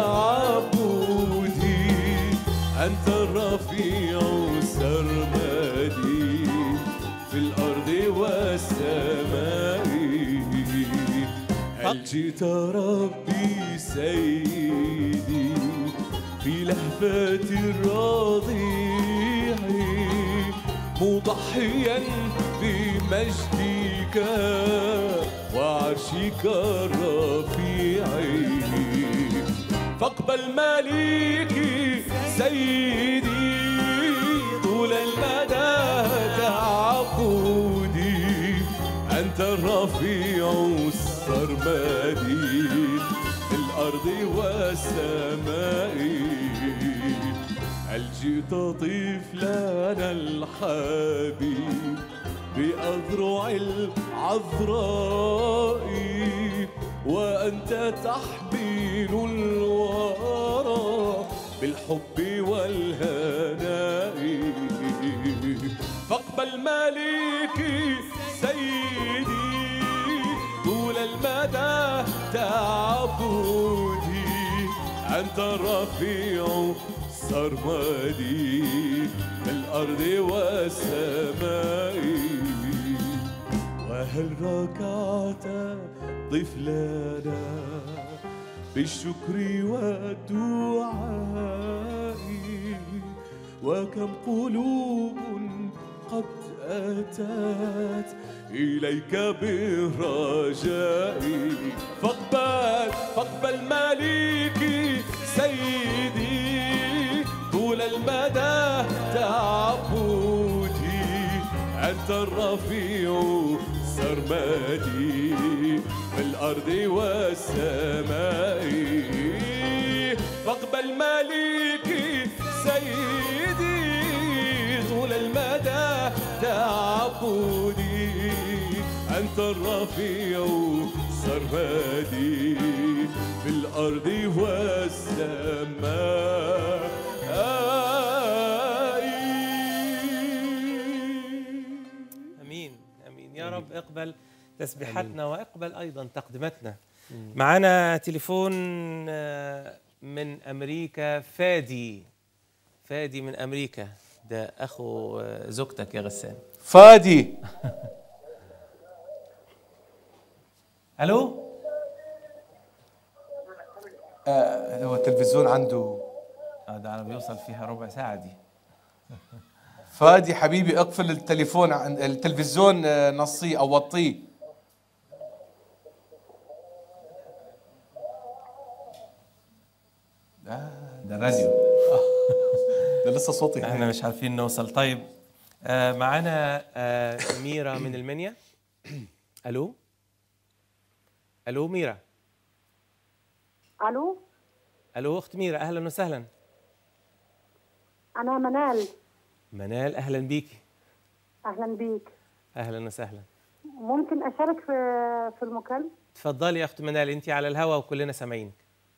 تعبدي أنت الرفيع السرمدي في الأرض والسماء هل جئت ربي سيدي في لهفة الرضيع مضحيا بمجدك وعرشك الرفيع فاقبل مليكي سيدي طول المدى تعبدي أنت الرفيع السرمدي في الأرض والسماء هل جئت طفلنا الحبيب بأذرع العذراء وأنت تحمل الورى بالحب والهناء فاقبل مليكي سيدي طول المدى تعبدي أنت الرفيع سرمدي في الأرض والسماء وهل ركعت طفلنا بالشكر والدعاء وكم قلوب قد أتت إليك بالرجاء فاقبل فاقبل مليكي سيدي طول المدى تعبدي أنت الرفيع سرمدي في الأرض والسماء فاقبل مليكي سيدي طول المدى تعبدي أنت الرفيع سرمدي في الأرض والسماء امين امين يا رب اقبل تسبيحاتنا واقبل ايضا تقدمتنا معانا تليفون آه، من امريكا فادي فادي من امريكا ده اخو آه، زوجتك يا غسان فادي الو آه هو التلفزيون عنده اه ده انا بيوصل فيها ربع ساعه دي فادي حبيبي اقفل التليفون عن التلفزيون آه، نصيه او وطيه ده الراديو ده لسه صوتي احنا مش عارفين نوصل طيب آه معانا آه ميرا من المنيا الو الو ميرا الو الو اخت ميرا اهلا وسهلا انا منال منال اهلا بيكي اهلا بيك اهلا وسهلا ممكن اشارك في في المكالمه تفضلي يا اخت منال انت على الهوا وكلنا سامعينك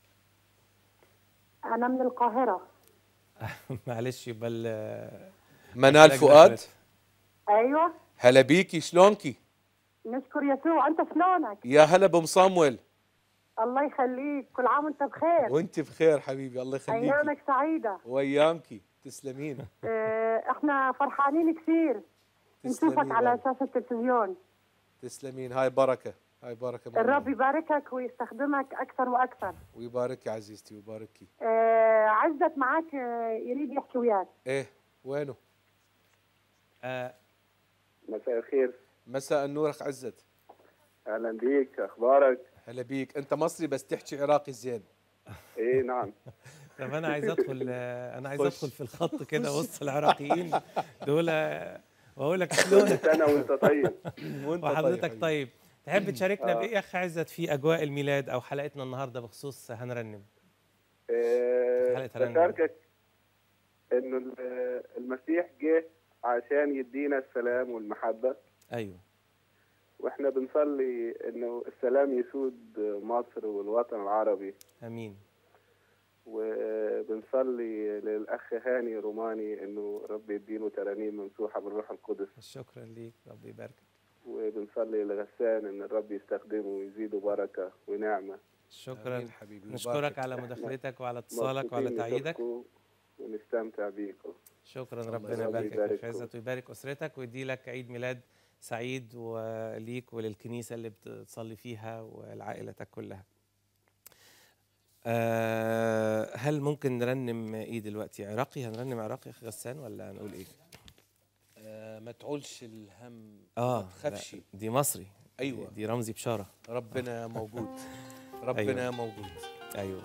انا من القاهره معلش يبقى ال- منال اللجنة فؤاد خلت. ايوه هلا بيكي شلونكي نشكر يسوع انت شلونك يا هلا بمصمول الله يخليك كل عام وانت بخير وانت بخير حبيبي الله يخليكي ايامك سعيده وايامكي تسلمين اه احنا فرحانين كثير نشوفك تسلمين على يا رب. شاشه التلفزيون تسلمين هاي بركه هاي بركه من الرب الله. يباركك ويستخدمك اكثر واكثر ويبارك يا عزيزتي ويباركي اه عزت معك اه يريد يحكي وياك ايه وينه آه مساء الخير مساء النور اخ عزت اهلا بيك اخبارك هلا بيك انت مصري بس تحكي عراقي زين ايه نعم طب انا عايز ادخل آه انا عايز خش. ادخل في الخط كده وسط العراقيين دول آه، واقول لك شلونك سنه وانت طيب وانت وحضرتك حبيبي. طيب تحب تشاركنا بايه يا اخ عزت في اجواء الميلاد او حلقتنا النهارده بخصوص هنرنم آه، حلقة رنة. بشاركك انه ال- المسيح جه عشان يدينا السلام والمحبه ايوه واحنا بنصلي انه السلام يسود مصر والوطن العربي امين وبنصلي للاخ هاني روماني انه رب يديله ترانيم ممسوحه بالروح القدس شكرا ليك ربي يباركك وبنصلي لغسان ان الرب يستخدمه ويزيده بركه ونعمه شكرا آمين حبيبي نشكرك وبارك. على مداخلتك وعلى اتصالك وعلى مبسوطين تعييدك نشوفكم ونستمتع بيكم شكرا الله ربنا يبارك يباركك يا يبارككم. عزت ويبارك اسرتك ويدي لك عيد ميلاد سعيد وليك وللكنيسه اللي بتصلي فيها ولعائلتك كلها. آه هل ممكن نرنم ايه دلوقتي عراقي هنرنم عراقي يا اخي غسان ولا هنقول ايه آه ما تعولش الهم اه ما تخافش لا، دي مصري أيوة. دي رمزي بشاره ربنا موجود ربنا أيوة. موجود ايوه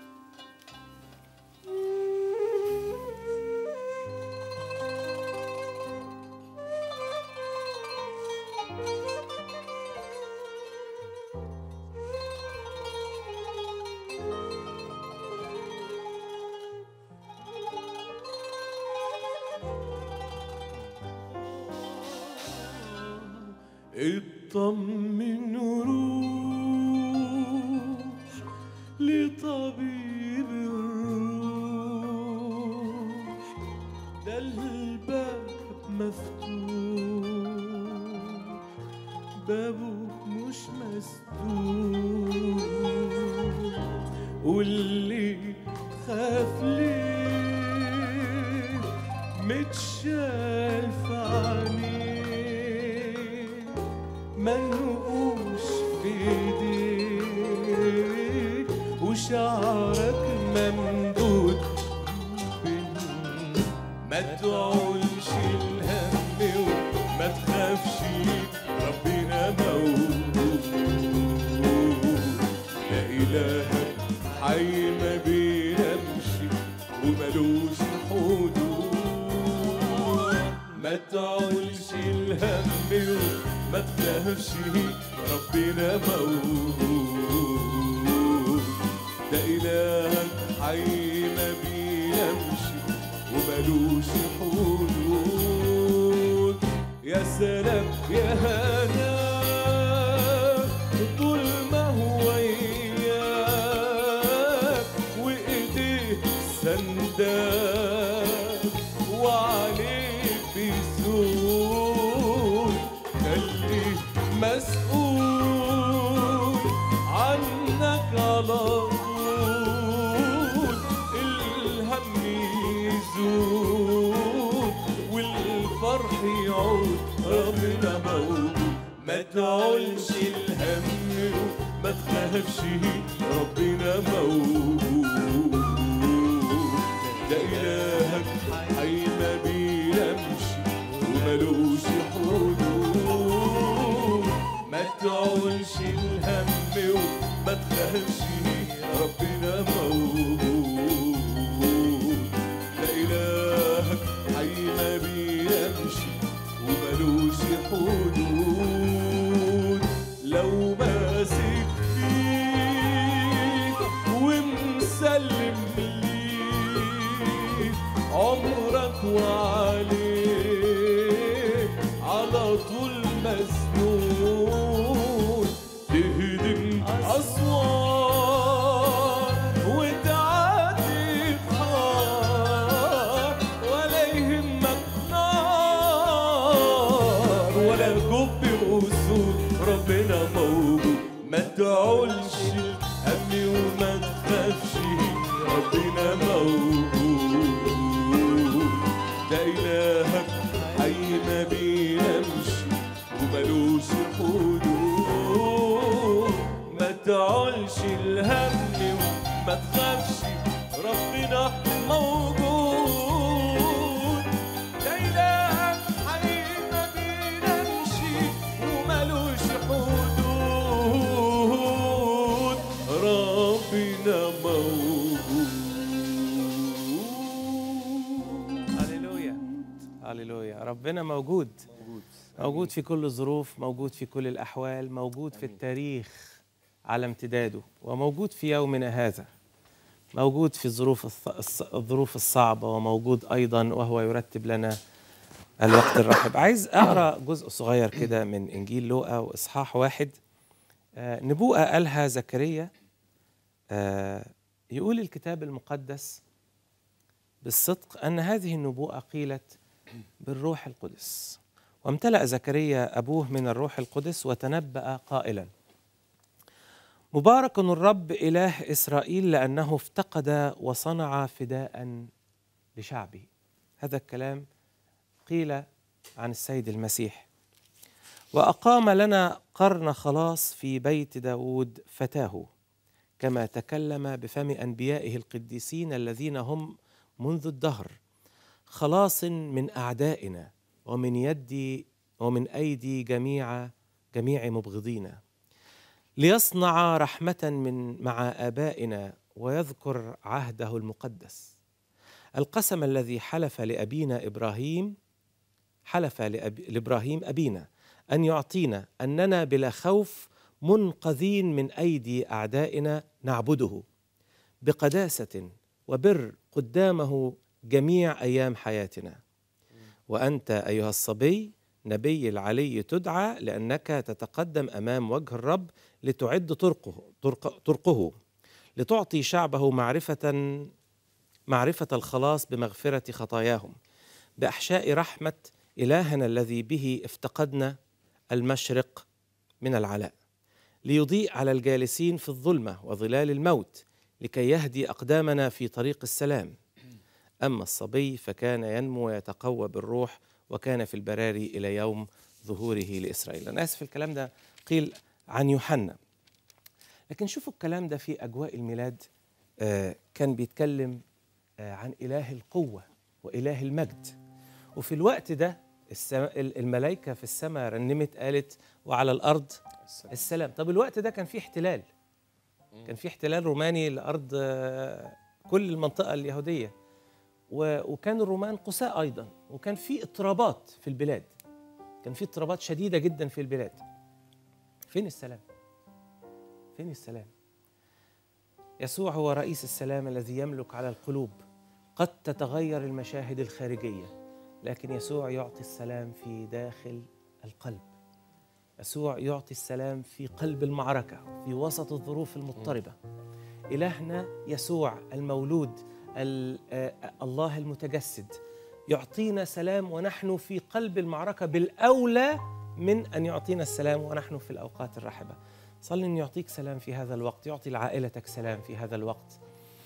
اطمن روح لطبيب الروح ده الباب مفتوح بابه مش مسدود واللي خاف ليه متشال في عينيه منقوش في ايديه وشعرك ممدود بين ما تعولش الهم وما تخافش ربنا موجود لا اله حي ما بينامش وملوش حدود ما تعولش الهم وما تخافش ربنا موجود ده إلهك حي ما بينامش وملوش حدود يا سلام يا هنا طول ما هو إياك وإيديه سنداك وعليك بيسود خليه مسؤول عنك على طول الهم يزول والفرح يعود ربنا موجود ما تعولش الهم وما تخافش ربنا موجود ده إلهك حي ما بينامش وملوش حدود ما تعولش الهم وما تخافش ربنا موجود ده إلهك حي ما بينامش وملوش حدود لو ماسك فيك ومسلم ليك عمرك وعليك على طول مسنون تهدم أسوار وتعدي بحار ولا يهمك نار ولا جب أسود ربنا موجود ما تعولش الهم وما تخافش ربنا موجود ده إلهك حي ما بينامش وملوش حدود ما تعولش الهم وما تخافش ربنا موجود ده إلهك حي ما بينامش وملوش حدود ربنا موجود هللويا هللويا ربنا موجود موجود في كل الظروف موجود في كل الأحوال موجود في التاريخ على امتداده وموجود في يومنا هذا موجود في الظروف الص- الص- الظروف الصعبة وموجود أيضا وهو يرتب لنا الوقت الرحب عايز أقرأ جزء صغير كده من إنجيل لوقا وإصحاح واحد آه، نبوءة قالها زكريا آه، يقول الكتاب المقدس بالصدق أن هذه النبوءة قيلت بالروح القدس وامتلأ زكريا أبوه من الروح القدس وتنبأ قائلا مبارك الرب إله إسرائيل لأنه افتقد وصنع فداء لشعبه هذا الكلام قيل عن السيد المسيح وأقام لنا قرن خلاص في بيت داود فتاه كما تكلم بفم انبيائه القديسين الذين هم منذ الدهر خلاص من اعدائنا ومن يد ومن ايدي جميع جميع مبغضينا ليصنع رحمه من مع ابائنا ويذكر عهده المقدس القسم الذي حلف لابينا ابراهيم حلف لأب... لابراهيم ابينا ان يعطينا اننا بلا خوف منقذين من ايدي اعدائنا نعبده بقداسه وبر قدامه جميع ايام حياتنا وانت ايها الصبي نبي العلي تدعى لانك تتقدم امام وجه الرب لتعد طرقه طرق طرقه لتعطي شعبه معرفه معرفه الخلاص بمغفره خطاياهم باحشاء رحمه الهنا الذي به افتقدنا المشرق من العلاء ليضيء على الجالسين في الظلمه وظلال الموت لكي يهدي اقدامنا في طريق السلام اما الصبي فكان ينمو ويتقوى بالروح وكان في البراري الى يوم ظهوره لاسرائيل انا اسف الكلام ده قيل عن يوحنا لكن شوفوا الكلام ده في اجواء الميلاد آه، كان بيتكلم آه، عن اله القوه واله المجد وفي الوقت ده السما- الملائكه في السماء رنمت قالت وعلى الارض السلام طب الوقت ده كان فيه احتلال كان فيه احتلال روماني لارض آه، كل المنطقه اليهوديه و- وكان الرومان قساء ايضا وكان في اضطرابات في البلاد كان في اضطرابات شديده جدا في البلاد فين السلام فين السلام يسوع هو رئيس السلام الذي يملك على القلوب قد تتغير المشاهد الخارجيه لكن يسوع يعطي السلام في داخل القلب يسوع يعطي السلام في قلب المعركه في وسط الظروف المضطربه إلهنا يسوع المولود ال- آه، الله المتجسد يعطينا سلام ونحن في قلب المعركة بالأولى من أن يعطينا السلام ونحن في الأوقات الرحبة صلي أن يعطيك سلام في هذا الوقت يعطي لعائلتك سلام في هذا الوقت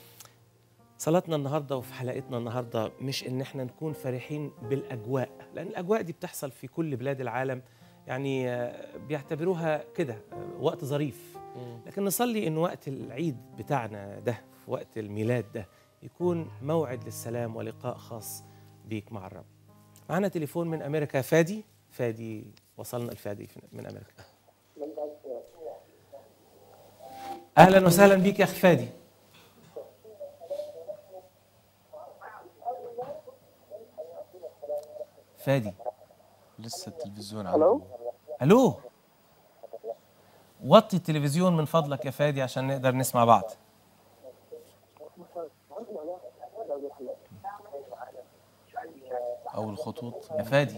صلاتنا النهاردة وفي حلقتنا النهاردة مش إن احنا نكون فرحين بالأجواء لأن الأجواء دي بتحصل في كل بلاد العالم يعني آه، بيعتبروها كده آه، وقت ظريف لكن نصلي ان وقت العيد بتاعنا ده في وقت الميلاد ده يكون موعد للسلام ولقاء خاص بيك مع الرب معنا تليفون من امريكا فادي فادي وصلنا الفادي من امريكا اهلا وسهلا بيك يا اخي فادي فادي لسه التلفزيون الو الو وطي التلفزيون من فضلك يا فادي عشان نقدر نسمع بعض او الخطوط يا فادي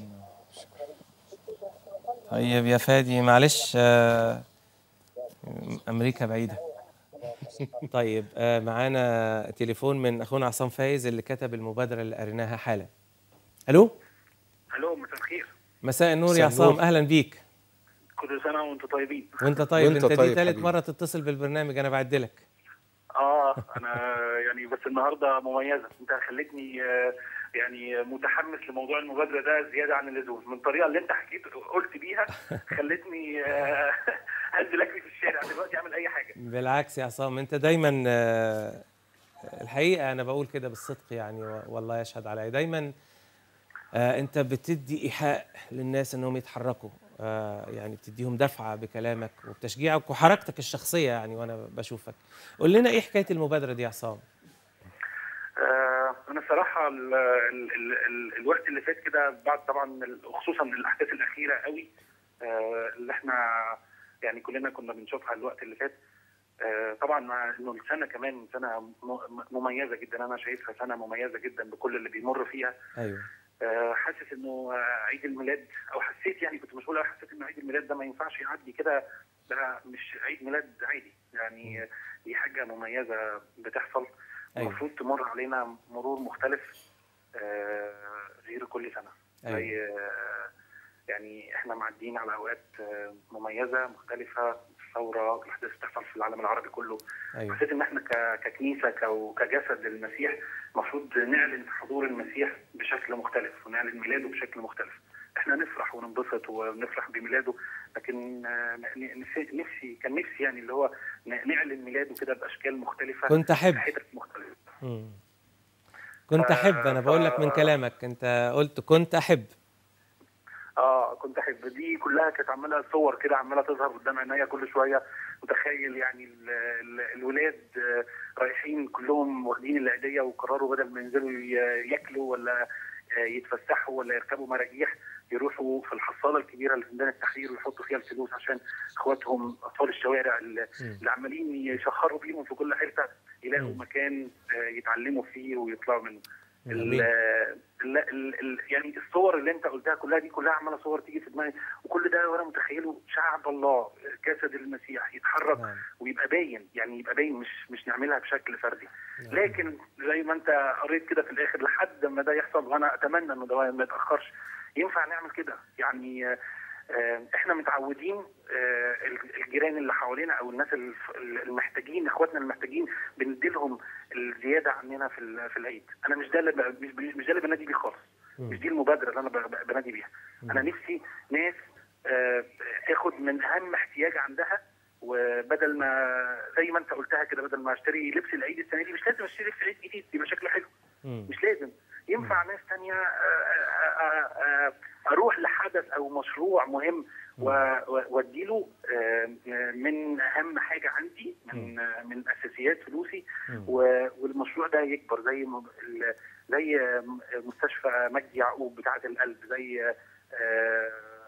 طيب يا فادي معلش آه، امريكا بعيده طيب آه، معانا تليفون من اخونا عصام فايز اللي كتب المبادره اللي قريناها حالا الو الو مساء الخير مساء النور مساء يا عصام النور. اهلا بيك كل سنه وانتم طيبين وانت طيب وانت انت دي طيب ثالث حبيبي. مره تتصل بالبرنامج انا بعدلك اه انا يعني بس النهارده مميزه انت خلتني آه، يعني متحمس لموضوع المبادره ده زياده عن اللزوم من الطريقه اللي انت حكيت قلت بيها خلتني آه، انزل اجري في الشارع دلوقتي اعمل اي حاجه بالعكس يا عصام انت دايما آه، الحقيقه انا بقول كده بالصدق يعني و- والله يشهد علي دايما آه، انت بتدي ايحاء للناس انهم يتحركوا آه، يعني بتديهم دفعه بكلامك وبتشجيعك وحركتك الشخصيه يعني وانا بشوفك قول لنا ايه حكايه المبادره دي يا عصام آه، انا الصراحه ال ال ال ال الوقت اللي فات كده بعد طبعا ال- خصوصا الاحداث الاخيره قوي آه، اللي احنا يعني كلنا كنا بنشوفها الوقت اللي فات آه، طبعا مع انه السنه كمان سنه م- مميزه جدا انا شايفها سنه مميزه جدا بكل اللي بيمر فيها ايوه آه، حاسس انه آه، عيد الميلاد او حسيت يعني كنت مشغول قوي حسيت انه عيد الميلاد ده ما ينفعش يعدي كده ده مش عيد ميلاد عادي يعني آه، دي حاجه مميزه بتحصل أيوة. المفروض تمر علينا مرور مختلف آه، غير كل سنه أيوة. زي آه، يعني احنا معديين على اوقات آه، مميزه مختلفه الثوره الاحداث بتحصل في العالم العربي كله ايوه حسيت ان احنا ك- ككنيسه ك- كجسد للمسيح المفروض نعلن حضور المسيح بشكل مختلف ونعلن ميلاده بشكل مختلف احنا نفرح وننبسط ونفرح بميلاده لكن آه، ن- نفسي نفسي كان نفسي يعني اللي هو ن- نعلن ميلاده كده باشكال مختلفه كنت أحب. في حتت مختلفه مم. كنت احب انا بقول لك من كلامك انت قلت كنت احب اه كنت احب دي كلها كانت عماله صور كده عماله تظهر قدام عينيا كل شويه متخيل يعني ال ال الولاد آه، رايحين كلهم واخدين العيديه وقرروا بدل ما ينزلوا ي- ياكلوا ولا آه، يتفسحوا ولا يركبوا مراجيح يروحوا في الحصاله الكبيره اللي في ميدان التحرير ويحطوا فيها الفلوس عشان اخواتهم اطفال الشوارع اللي اللي عمالين يشخروا بيهم في كل حته يلاقوا مم. مكان آه، يتعلموا فيه ويطلعوا منه. ال- جميل. ال- ال- ال- يعني الصور اللي انت قلتها كلها دي كلها عماله صور تيجي في دماغي وكل ده وانا متخيله شعب الله جسد المسيح يتحرك نعم. ويبقى باين يعني يبقى باين مش مش نعملها بشكل فردي لكن زي ما انت قريت كده في الاخر لحد ما ده يحصل وانا اتمنى انه ده ما يتاخرش ينفع نعمل كده يعني آه، آه، احنا متعودين آه، الجيران اللي حوالينا او الناس الف- المحتاجين اخواتنا المحتاجين بنديلهم الزياده عننا في ال- في العيد انا مش ده اللي ب- مش مش ده اللي بنادي بيه خالص مش دي المبادره اللي انا ب- ب- بنادي بيها انا نفسي ناس آه، تاخد من اهم احتياج عندها وبدل ما زي ما انت قلتها كده بدل ما اشتري لبس العيد السنه دي مش لازم اشتري لبس عيد جديد يبقى شكله حلو مم. مش لازم ينفع ناس تانية آه، آه، آه، اروح لحدث او مشروع مهم و- و- واديله آه، آه، من اهم حاجه عندي من آه، من اساسيات فلوسي و- والمشروع ده يكبر زي م- ال- زي آه، مستشفى مجدي يعقوب بتاعه القلب زي آه، آه،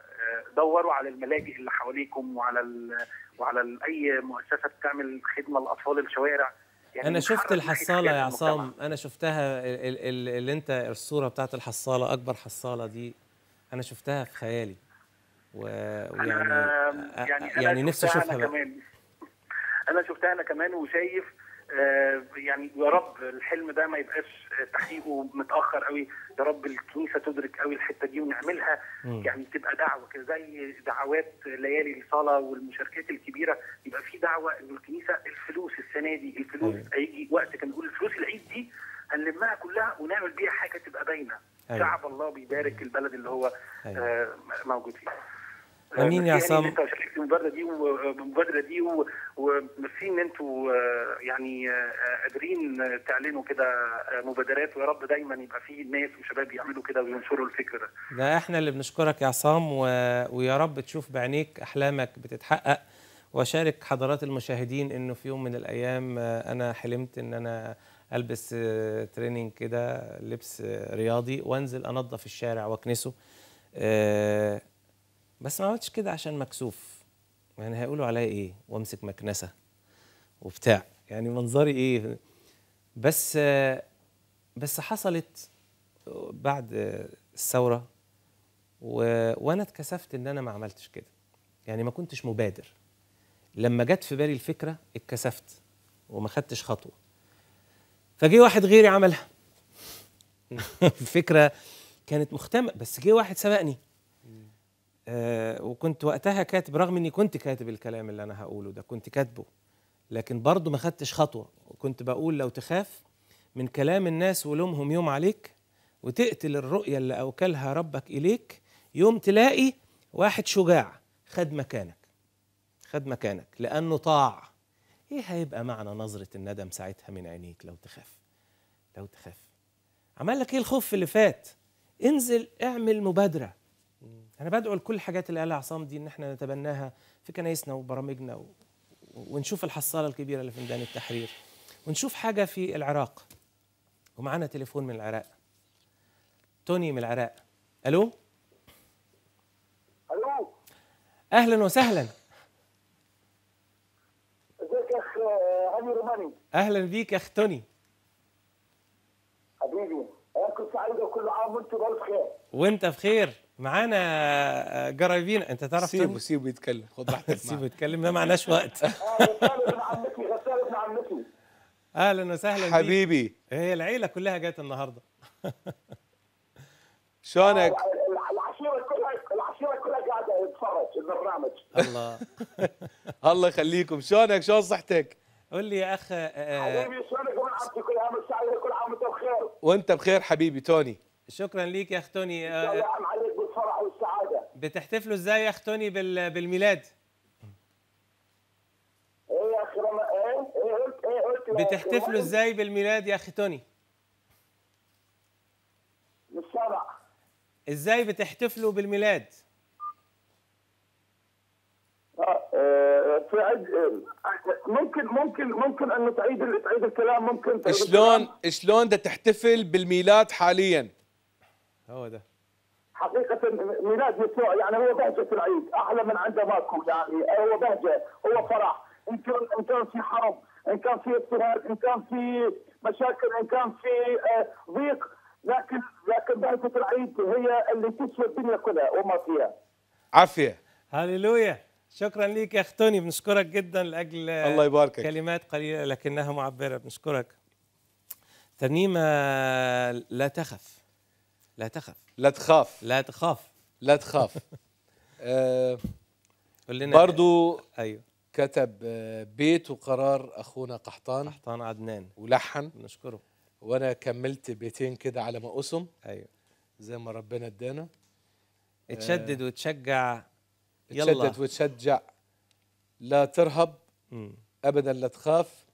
دوروا على الملاجئ اللي حواليكم وعلى ال وعلى ال- اي مؤسسه بتعمل خدمه لاطفال الشوارع يعني انا نتحرك شفت ناحية الحصاله خير يا المجتمع. عصام انا شفتها ال- ال- اللي انت الصوره بتاعت الحصاله اكبر حصاله دي انا شفتها في خيالي و... ويعني أنا أ- يعني أنا يعني نفسي شفتها اشوفها أنا بقى كمان انا شفتها انا كمان وشايف آه، يعني يا رب الحلم ده ما يبقاش آه، تحقيقه متاخر قوي يا رب الكنيسه تدرك قوي الحته دي ونعملها مم. يعني تبقى دعوه كده زي دعوات ليالي الصلاه والمشاركات الكبيره يبقى في دعوه ان الكنيسه الفلوس السنه دي الفلوس أيوة. هيجي وقت كان نقول الفلوس العيد دي هنلمها كلها ونعمل بيها حاجه تبقى باينه أيوة. شعب الله بيبارك البلد اللي هو أيوة. آه، موجود فيه أمين يا ميرسي عصام. ان انت شاركت في المبادره دي والمبادره دي و- وميرسي ان انتوا آه، يعني آه، قادرين آه، تعلنوا كده آه، مبادرات ويا رب دايما يبقى في ناس وشباب يعملوا كده وينشروا الفكر ده ده احنا اللي بنشكرك يا عصام و... ويا رب تشوف بعينيك احلامك بتتحقق واشارك حضرات المشاهدين انه في يوم من الايام آه، انا حلمت ان انا البس آه، تريننج كده لبس آه، رياضي وانزل انظف الشارع واكنسه آه، بس ما عملتش كده عشان مكسوف يعني هيقولوا عليا ايه وامسك مكنسه وبتاع يعني منظري ايه بس آه، بس حصلت بعد آه، الثوره و... وانا اتكسفت ان انا ما عملتش كده يعني ما كنتش مبادر لما جت في بالي الفكره اتكسفت وما خدتش خطوه فجه واحد غيري عملها الفكره كانت مختمه بس جه واحد سبقني آه وكنت وقتها كاتب رغم اني كنت كاتب الكلام اللي انا هقوله ده كنت كاتبه لكن برضه ما خدتش خطوه وكنت بقول لو تخاف من كلام الناس ولومهم يوم عليك وتقتل الرؤية اللي أوكلها ربك إليك يوم تلاقي واحد شجاع خد مكانك خد مكانك لأنه طاع إيه هيبقى معنى نظرة الندم ساعتها من عينيك لو تخاف لو تخاف عمل لك إيه الخوف اللي فات انزل اعمل مبادرة أنا بدعو لكل الحاجات اللي قالها عصام دي إن احنا نتبناها في كنايسنا وبرامجنا و... ونشوف الحصالة الكبيرة اللي في ميدان التحرير ونشوف حاجة في العراق ومعانا تليفون من العراق توني من العراق الو الو اهلا وسهلا ازيك يا اخ هاني روماني اهلا بيك يا اخ توني حبيبي ايامكم سعيده وكل عام وانتم بالف خير وانت بخير معانا آه، جرايبين انت تعرف سيبه توني سيبه يتكلم خد راحتك سيبه معاه. يتكلم ما معناش وقت آه، غسالة ابن عمتي غسالة ابن عمتي اهلا وسهلا بيك حبيبي هي العيله كلها جت النهارده شلونك الع- العشيره كلها العشيره كلها قاعده تتفرج البرنامج الله الله يخليكم شلونك شلون صحتك قول لي يا اخ آه، حبيبي شلونك ابن عمتي كل عام سعيده كل عام وانتم بخير وانت بخير حبيبي توني شكرا ليك يا اخ توني ان شاء الله آه، عم عليك بالفرح والسعاده بتحتفلوا ازاي يا اخت توني بال... بالميلاد ايه يا اخي رم... ايه ايه قلت ايه قلت يا أخي بتحتفلوا رم- ازاي بالميلاد يا اخي توني مش سامع ازاي بتحتفلوا بالميلاد آه، آه، في عيد آه، ممكن ممكن ممكن انه تعيد ال- تعيد الكلام ممكن تعيد شلون الكلام؟ شلون بدها تحتفل بالميلاد حاليا هو ده حقيقة ميلاد يسوع يعني هو بهجة العيد أحلى من عنده ماكو يعني هو بهجة هو فرح إن كان إن كان في حرب إن كان في اضطهاد إن كان في مشاكل إن كان في آه، ضيق لكن لكن بهجة العيد هي اللي تسوى الدنيا كلها وما فيها عافيه هللويا شكرا ليك يا اخت توني بنشكرك جدا لاجل الله يباركك. كلمات قليله لكنها معبره بنشكرك ترنيمه لا تخف لا تخف لا تخاف لا تخاف لا تخاف آه قول لنا برضو ايوه كتب آه، بيت وقرار اخونا قحطان قحطان عدنان ولحن بنشكره وانا كملت بيتين كده على ما اسم ايوه زي ما ربنا ادانا اتشدد وتشجع يلا تشدد وتشجع لا ترهب مم. ابدا لا تخاف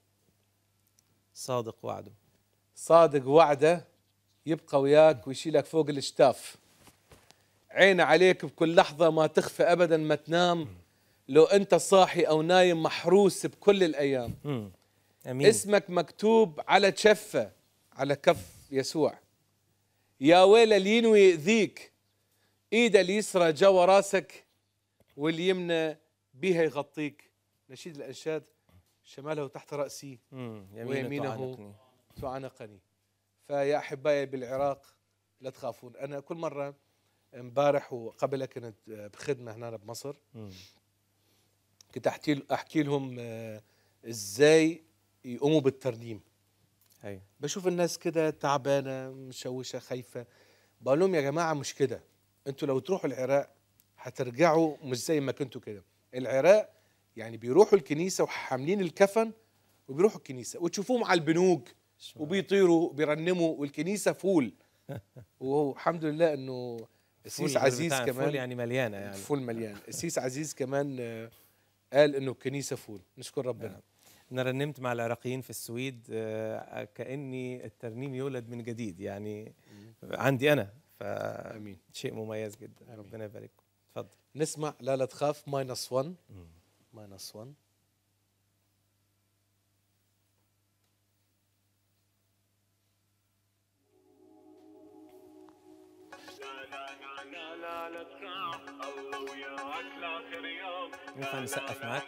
صادق وعده صادق وعده يبقى وياك ويشيلك فوق الاشتاف عينه عليك بكل لحظة ما تخفى أبدا ما تنام لو أنت صاحي أو نايم محروس بكل الأيام مم. امين اسمك مكتوب على تشفة على كف يسوع يا ويل اللي ينوي يأذيك إيده اليسرى جوا راسك واليمنى بيها يغطيك نشيد الأنشاد شماله تحت رأسي مم. ويمينه يمينه تعانقني. تعانقني فيا احبائي بالعراق لا تخافون انا كل مره امبارح وقبلها كنت بخدمه هنا بمصر مم. كنت احكي احكي لهم آه، ازاي يقوموا بالترنيم ايوه بشوف الناس كده تعبانه مشوشه خايفه بقول لهم يا جماعه مش كده انتوا لو تروحوا العراق هترجعوا مش زي ما كنتوا كده العراق يعني بيروحوا الكنيسه وحاملين الكفن وبيروحوا الكنيسه وتشوفوهم على البنوك وبيطيروا وبيرنموا والكنيسه فول والحمد لله انه فول السيس غير عزيز بتاع كمان فول يعني مليانه يعني فول مليان السيس عزيز كمان آه، قال انه الكنيسه فول نشكر ربنا انا رنمت مع العراقيين في السويد آه، كاني الترنيم يولد من جديد يعني عندي انا امين فشيء مميز جدا ربنا يبارككم اتفضل نسمع لا لا تخاف ماينس 1 ماينس 1 ينفع نسقف معاك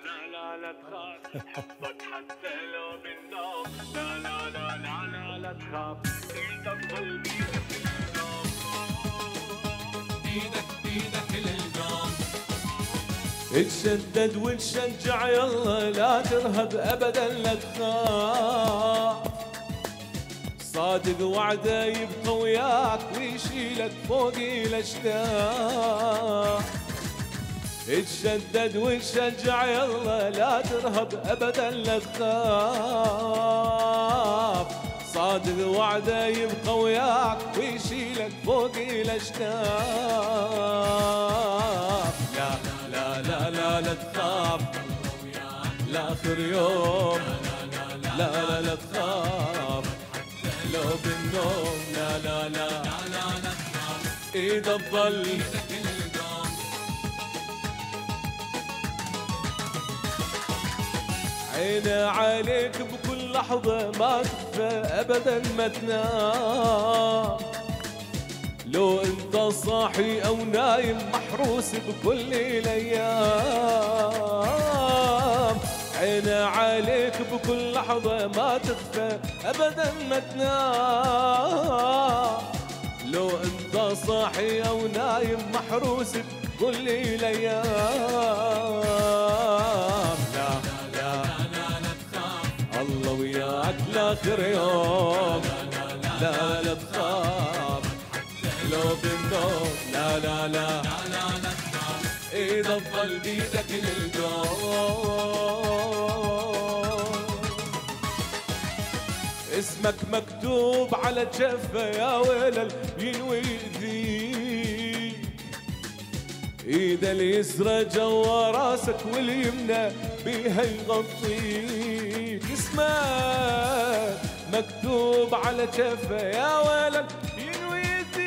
اتشدد وتشجع يلا لا ترهب ابدا لا تخاف صادق وعده يبقى وياك ويشيلك فوق الاشتاق اتشدد وتشجع يلا لا ترهب ابدا لا تخاف صادق وعده يبقى وياك ويشيلك فوق الاشتاق لا لا لا لا لا تخاف لاخر يوم لا لا لا تخاف لو بالنوم لا لا لا اذا تضل عينه عليك بكل لحظة ما تخفى أبدا ما تنام لو انت صاحي او نايم محروس بكل الايام عينه عليك بكل لحظة ما تخفى ابدا ما تنام لو انت صاحي او نايم محروس بكل الايام لا لا الله وياك لاخر يوم لا لا تخاف لو بالنوم لا لا لا اذا تضل بيدك الجوم اسمك مكتوب على جفة يا ويل ينوي يأذيك ايد اليسرى جوا راسك واليمنى بيها يغطيك اسمك مكتوب على كفه يا ولد ينوي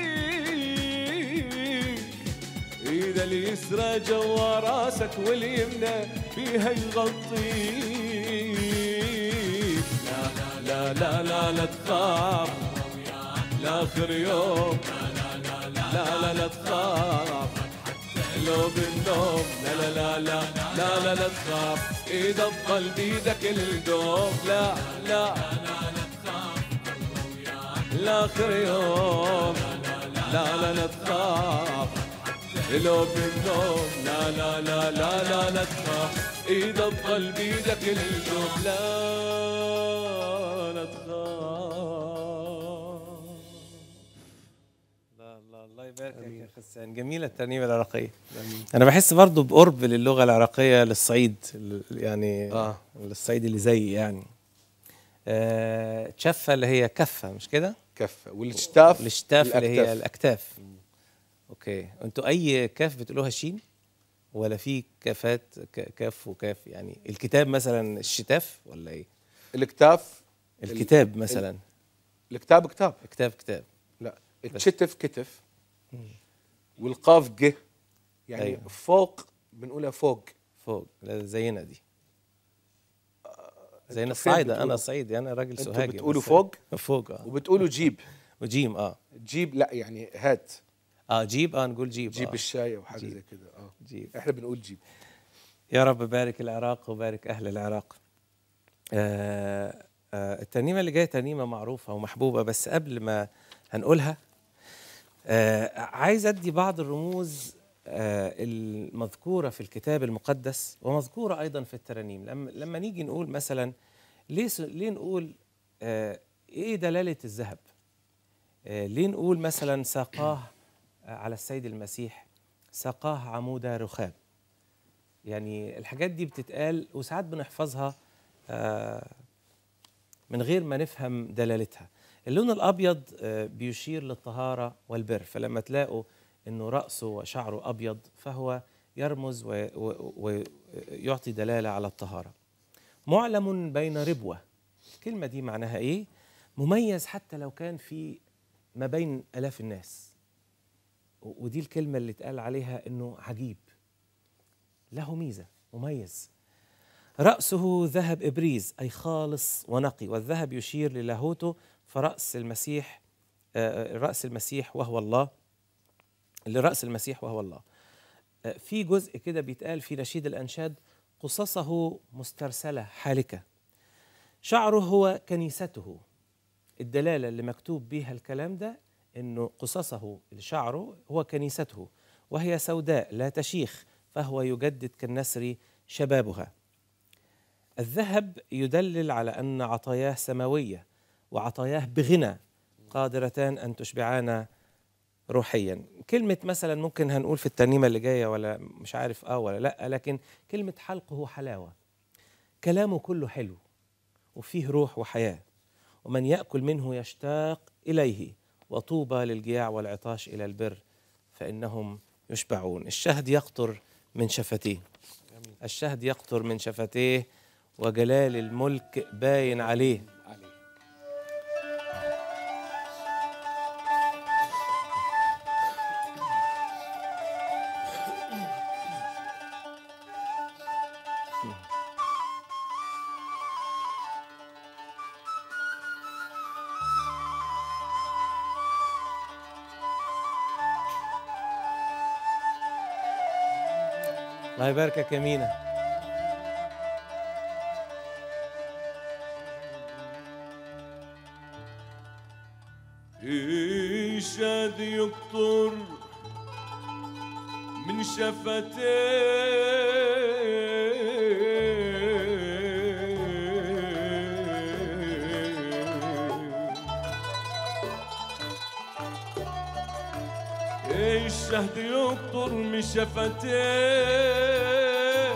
يديك ايد اليسرى جوا راسك واليمنى بيها يغطيك لا لا لا لا لا تخاف لاخر يوم لا لا لا تخاف لو بالنوم لا لا لا لا لا لا لا تخاف اذا بقلب ايدك الدوم لا لا لاخر يوم لا لا لا تخاف لو بالنوم لا لا لا لا لا لا تخاف اذا بقلب ايدك الدوم لا لا تخاف الله الله الله يبارك يا حسان جميله الترنيمه العراقيه انا بحس برضو بقرب للغه العراقيه للصعيد ال- يعني آه. للصعيد اللي زي يعني آه تشفه اللي هي كفه مش كده كفه والشتاف الاشتاف اللي هي الأكتاف. الاكتاف اوكي انتوا اي كاف بتقولوها شين ولا في كافات ك- كاف وكاف يعني الكتاب مثلا الشتاف ولا ايه الكتاف الكتاب مثلا الكتاب كتاب كتاب كتاب لا الشتف كتف والقاف ج يعني أيوة. أيوة. فوق بنقولها فوق فوق لا زينا دي زينا فين الصعيدة بتقولوا؟ أنا صعيدي أنا راجل انتوا سوهاجي بتقولوا بس- فوق فوق اه وبتقولوا جيب وجيم اه جيب لا يعني هات اه جيب اه نقول جيب جيب آه. الشاي او حاجه جيب. زي كده اه جيب احنا بنقول جيب يا رب بارك العراق وبارك أهل العراق آه آه الترنيمة اللي جاية ترنيمة معروفة ومحبوبة بس قبل ما هنقولها آه عايز أدي بعض الرموز آه المذكورة في الكتاب المقدس ومذكورة أيضا في الترانيم لما, لما نيجي نقول مثلا ليه, س- ليه نقول آه إيه دلالة الذهب آه ليه نقول مثلا ساقاه آه، على السيد المسيح ساقاه عمود رخام يعني الحاجات دي بتتقال وساعات بنحفظها آه، من غير ما نفهم دلالتها اللون الأبيض آه، بيشير للطهارة والبر فلما تلاقوا أنه رأسه وشعره أبيض فهو يرمز و- و- ويعطي دلالة على الطهارة معلم بين ربوة الكلمة دي معناها إيه؟ مميز حتى لو كان في ما بين ألاف الناس و- ودي الكلمة اللي اتقال عليها أنه عجيب له ميزة مميز رأسه ذهب إبريز أي خالص ونقي والذهب يشير للاهوته فرأس المسيح آه، آه، رأس المسيح وهو الله لرأس المسيح وهو الله آه، في جزء كده بيتقال في نشيد الأنشاد قصصه مسترسلة حالكة شعره هو كنيسته الدلالة اللي مكتوب بيها الكلام ده إنه قصصه شعره هو كنيسته وهي سوداء لا تشيخ فهو يجدد كالنسر شبابها الذهب يدلل على أن عطاياه سماوية وعطاياه بغنى قادرتان أن تشبعانا روحيا كلمة مثلا ممكن هنقول في الترنيمة اللي جاية ولا مش عارف اه ولا لا لكن كلمة حلقه حلاوة كلامه كله حلو وفيه روح وحياة ومن يأكل منه يشتاق إليه وطوبى للجياع والعطاش إلى البر فإنهم يشبعون الشهد يقطر من شفتيه الشهد يقطر من شفتيه وجلال الملك باين عليه الله يباركك يا مينا الشهد يقطر من شفتيه الشهد يقطر من شفتيه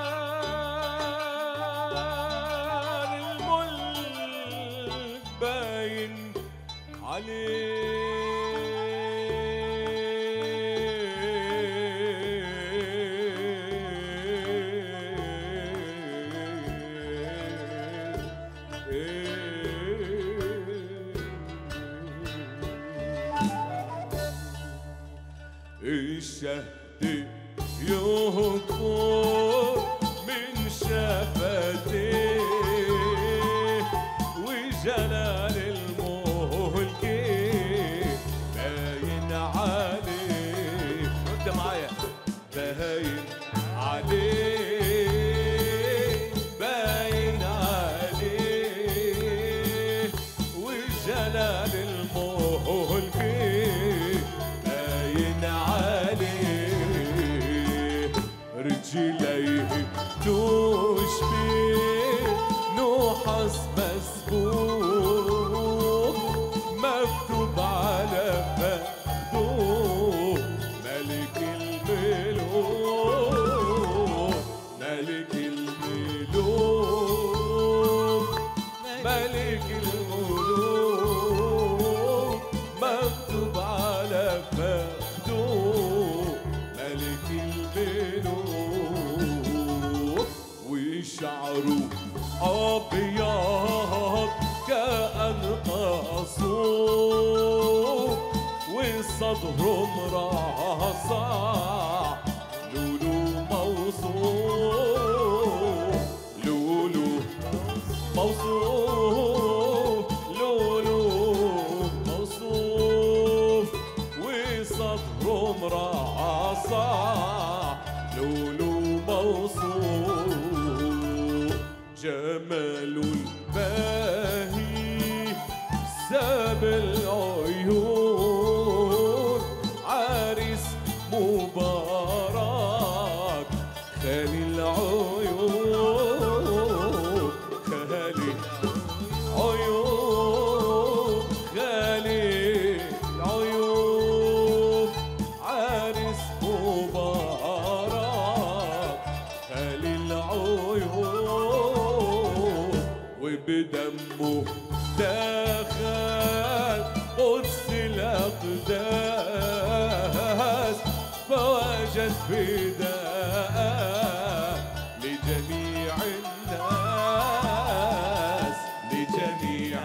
وجلال الملك باين الشهد يهطر من شفتيه وجلال الملك باين عليه رد معايا باين عليه باين عليه وجلال الملك باين عليه رجليه تشبه نحاس مسبوق مكتوب على خده ملك الملوك ملك الملوك ملك الملوك مكتوب على خده ملك الملوك وشعره أبيض كأنقاصه وصدره مرصع لولو موصوف لولو موصوف لولو موصوف وصدره مرصع لولو موصوف جمال الباهي ساب العيون عريس مبارك خالي العيون خالي عيون خالي العيون عريس مبارك خالي العيون وبدمه دخل قدس الأقداس فوجد فداء لجميع الناس لجميع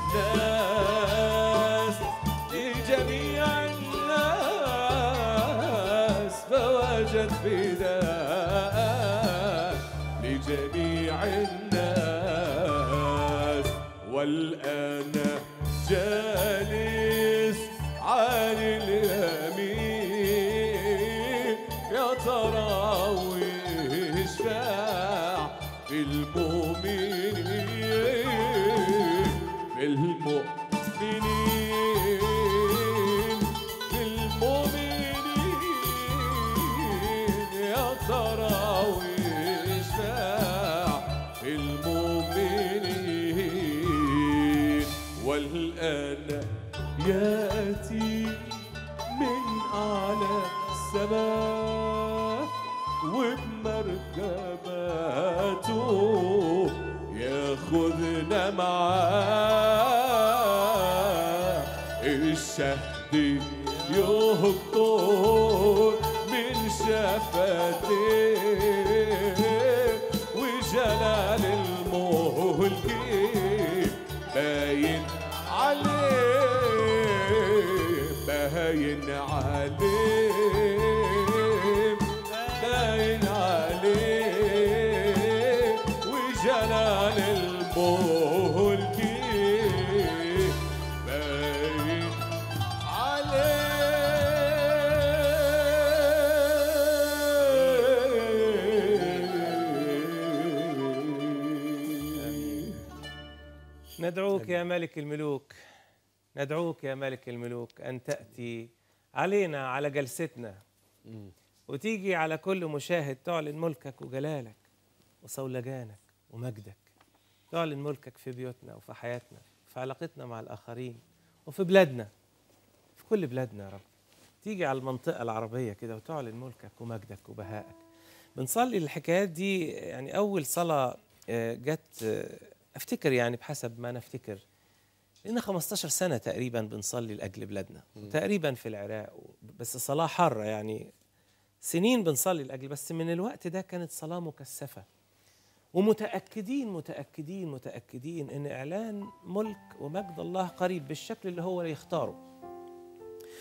الناس لجميع الناس فوجد فداء لجميع الناس والآن جالس على اليمين يا ترى ويشفع في المؤمنين في المؤمنين في المؤمنين يا ترى ويشفع في المؤمنين والآن يأتي من أعلى السماء وبمركباته ياخذنا معاه الشهد يهطر من شفتيه وجلال الملك باين عليه باين عليه باين عليه وجلال الملك باين عليه ندعوك يا ملك الملوك ندعوك يا ملك الملوك أن تأتي علينا على جلستنا وتيجي على كل مشاهد تعلن ملكك وجلالك وصولجانك ومجدك تعلن ملكك في بيوتنا وفي حياتنا في علاقتنا مع الآخرين وفي بلادنا في كل بلادنا يا رب تيجي على المنطقة العربية كده وتعلن ملكك ومجدك وبهائك بنصلي الحكايات دي يعني أول صلاة آه، جت آه، أفتكر يعني بحسب ما أنا أفتكر لنا 15 سنة تقريبا بنصلي لأجل بلادنا تقريبا في العراق بس صلاة حارة يعني سنين بنصلي لأجل بس من الوقت ده كانت صلاة مكثفة ومتأكدين متأكدين متأكدين إن إعلان ملك ومجد الله قريب بالشكل اللي هو اللي يختاره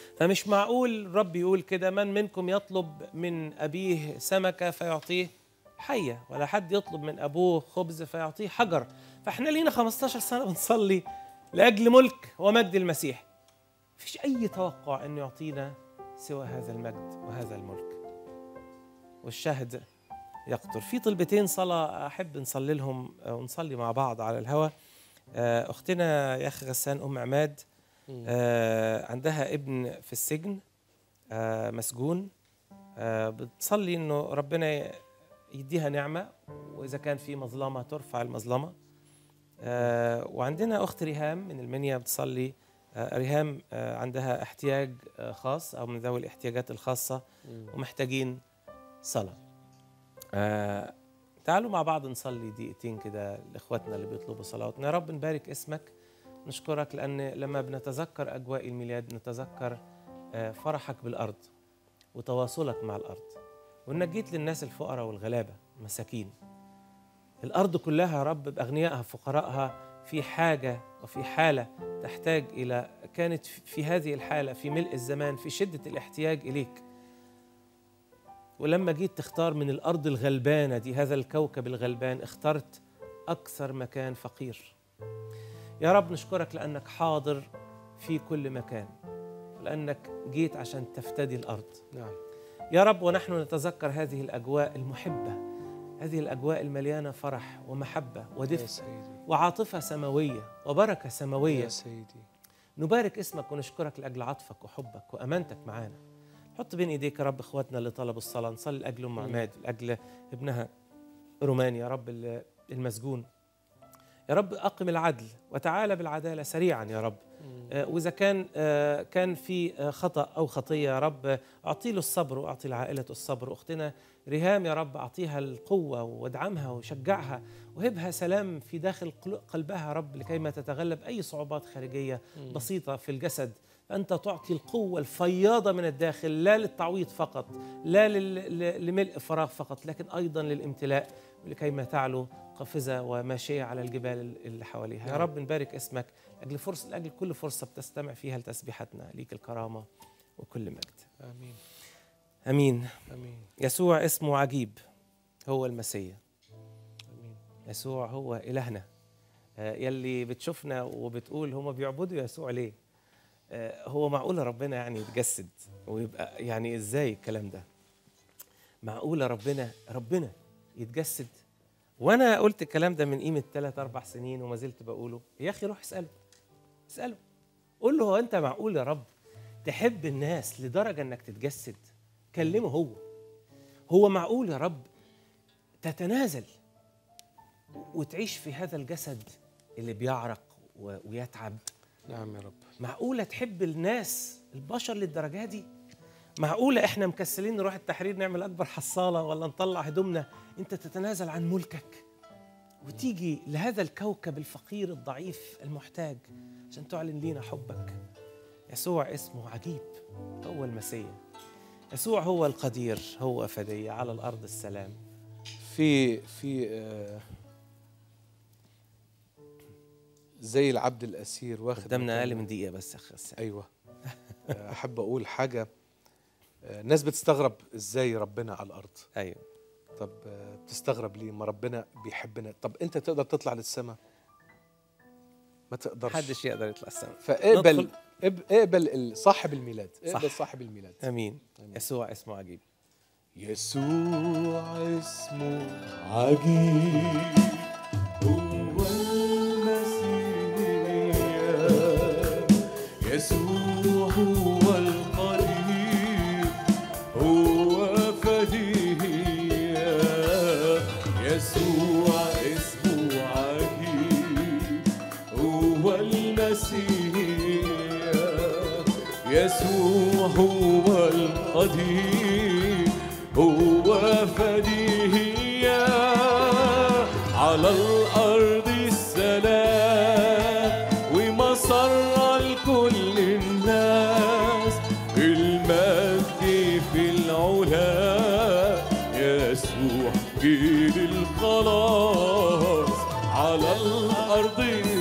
فمش معقول الرب يقول كده من منكم يطلب من أبيه سمكة فيعطيه حية ولا حد يطلب من أبوه خبز فيعطيه حجر فإحنا لينا 15 سنة بنصلي لأجل ملك ومجد المسيح مفيش أي توقع أنه يعطينا سوى هذا المجد وهذا الملك والشهد يقطر في طلبتين صلاة أحب نصلي لهم آه، ونصلي مع بعض على الهوى آه، أختنا يا أخي غسان أم عماد آه، عندها ابن في السجن آه، مسجون آه، بتصلي إنه ربنا يديها نعمة وإذا كان في مظلمة ترفع المظلمة آه، وعندنا أخت ريهام من المنيا بتصلي آه، ريهام آه، عندها احتياج آه، خاص أو من ذوي الاحتياجات الخاصة ومحتاجين صلاة آه، تعالوا مع بعض نصلي دقيقتين كده لاخواتنا اللي بيطلبوا صلواتنا يا رب نبارك اسمك نشكرك لان لما بنتذكر اجواء الميلاد نتذكر آه، فرحك بالارض وتواصلك مع الارض وانك جيت للناس الفقراء والغلابه المساكين الارض كلها يا رب باغنيائها فقراءها في حاجه وفي حاله تحتاج الى كانت في هذه الحاله في ملء الزمان في شده الاحتياج اليك ولما جيت تختار من الارض الغلبانه دي هذا الكوكب الغلبان اخترت اكثر مكان فقير يا رب نشكرك لانك حاضر في كل مكان لانك جيت عشان تفتدي الارض نعم يا رب ونحن نتذكر هذه الاجواء المحبه هذه الاجواء المليانه فرح ومحبه يا ودفء سيدي وعاطفه سماويه وبركه سماويه يا سيدي نبارك اسمك ونشكرك لاجل عطفك وحبك وامانتك معانا حط بين ايديك يا رب اخواتنا اللي طلبوا الصلاه نصلي لاجل ام عماد لاجل ابنها روماني يا رب ال- المسجون يا رب اقم العدل وتعالى بالعداله سريعا يا رب آه، واذا كان آه، كان في آه، خطا او خطيه يا رب آه، اعطي له الصبر واعطي لعائلته الصبر اختنا ريهام يا رب اعطيها القوه وادعمها وشجعها وهبها سلام في داخل قل- قلبها يا رب لكي ما تتغلب اي صعوبات خارجيه بسيطه في الجسد أنت تعطي القوة الفياضة من الداخل لا للتعويض فقط لا لل- ل- لملء فراغ فقط لكن أيضا للامتلاء لكي ما تعلو قافزة وماشية على الجبال اللي حواليها يا رب نبارك اسمك لأجل فرصة لأجل كل فرصة بتستمع فيها لتسبيحتنا ليك الكرامة وكل مجد امين أمين امين يسوع اسمه عجيب هو المسيح امين يسوع هو إلهنا آه، يلي بتشوفنا وبتقول هم بيعبدوا يسوع ليه آه، هو معقولة ربنا يعني يتجسد ويبقى يعني ازاي الكلام ده معقولة ربنا ربنا يتجسد وانا قلت الكلام ده من قيمة 3 4 سنين وما زلت بقوله يا اخي روح اسأله اسأله قول له هو انت معقول يا رب تحب الناس لدرجة انك تتجسد كلمه هو هو معقول يا رب تتنازل وتعيش في هذا الجسد اللي بيعرق و- ويتعب نعم يا رب معقولة تحب الناس البشر للدرجة دي معقولة احنا مكسلين نروح التحرير نعمل أكبر حصالة ولا نطلع هدومنا أنت تتنازل عن ملكك وتيجي لهذا الكوكب الفقير الضعيف المحتاج عشان تعلن لينا حبك يسوع اسمه عجيب هو المسيح يسوع هو القدير هو فدية على الأرض السلام في في آه، زي العبد الاسير واخد قدامنا مكانه. أقل من دقيقة بس يا أخي غسان. ايوه آه، احب اقول حاجه آه، الناس بتستغرب ازاي ربنا على الارض أيوه طب آه، بتستغرب ليه ما ربنا بيحبنا طب انت تقدر تطلع للسماء ما تقدرش محدش يقدر يطلع السما فاقبل ندخل. اقب- اقبل ال- صاحب الميلاد اقبل صح. صاحب الميلاد أمين آمين. يسوع اسمه عجيب يسوع اسمه عجيب هو المسيح يسوع هو القريب هو فديه يسوع اسمه عجيب هو المسيح يسوع هو القدير هو فديه على الأرض السلام ومسر لكل الناس المجد في العلا يسوع جيل الخلاص على الأرض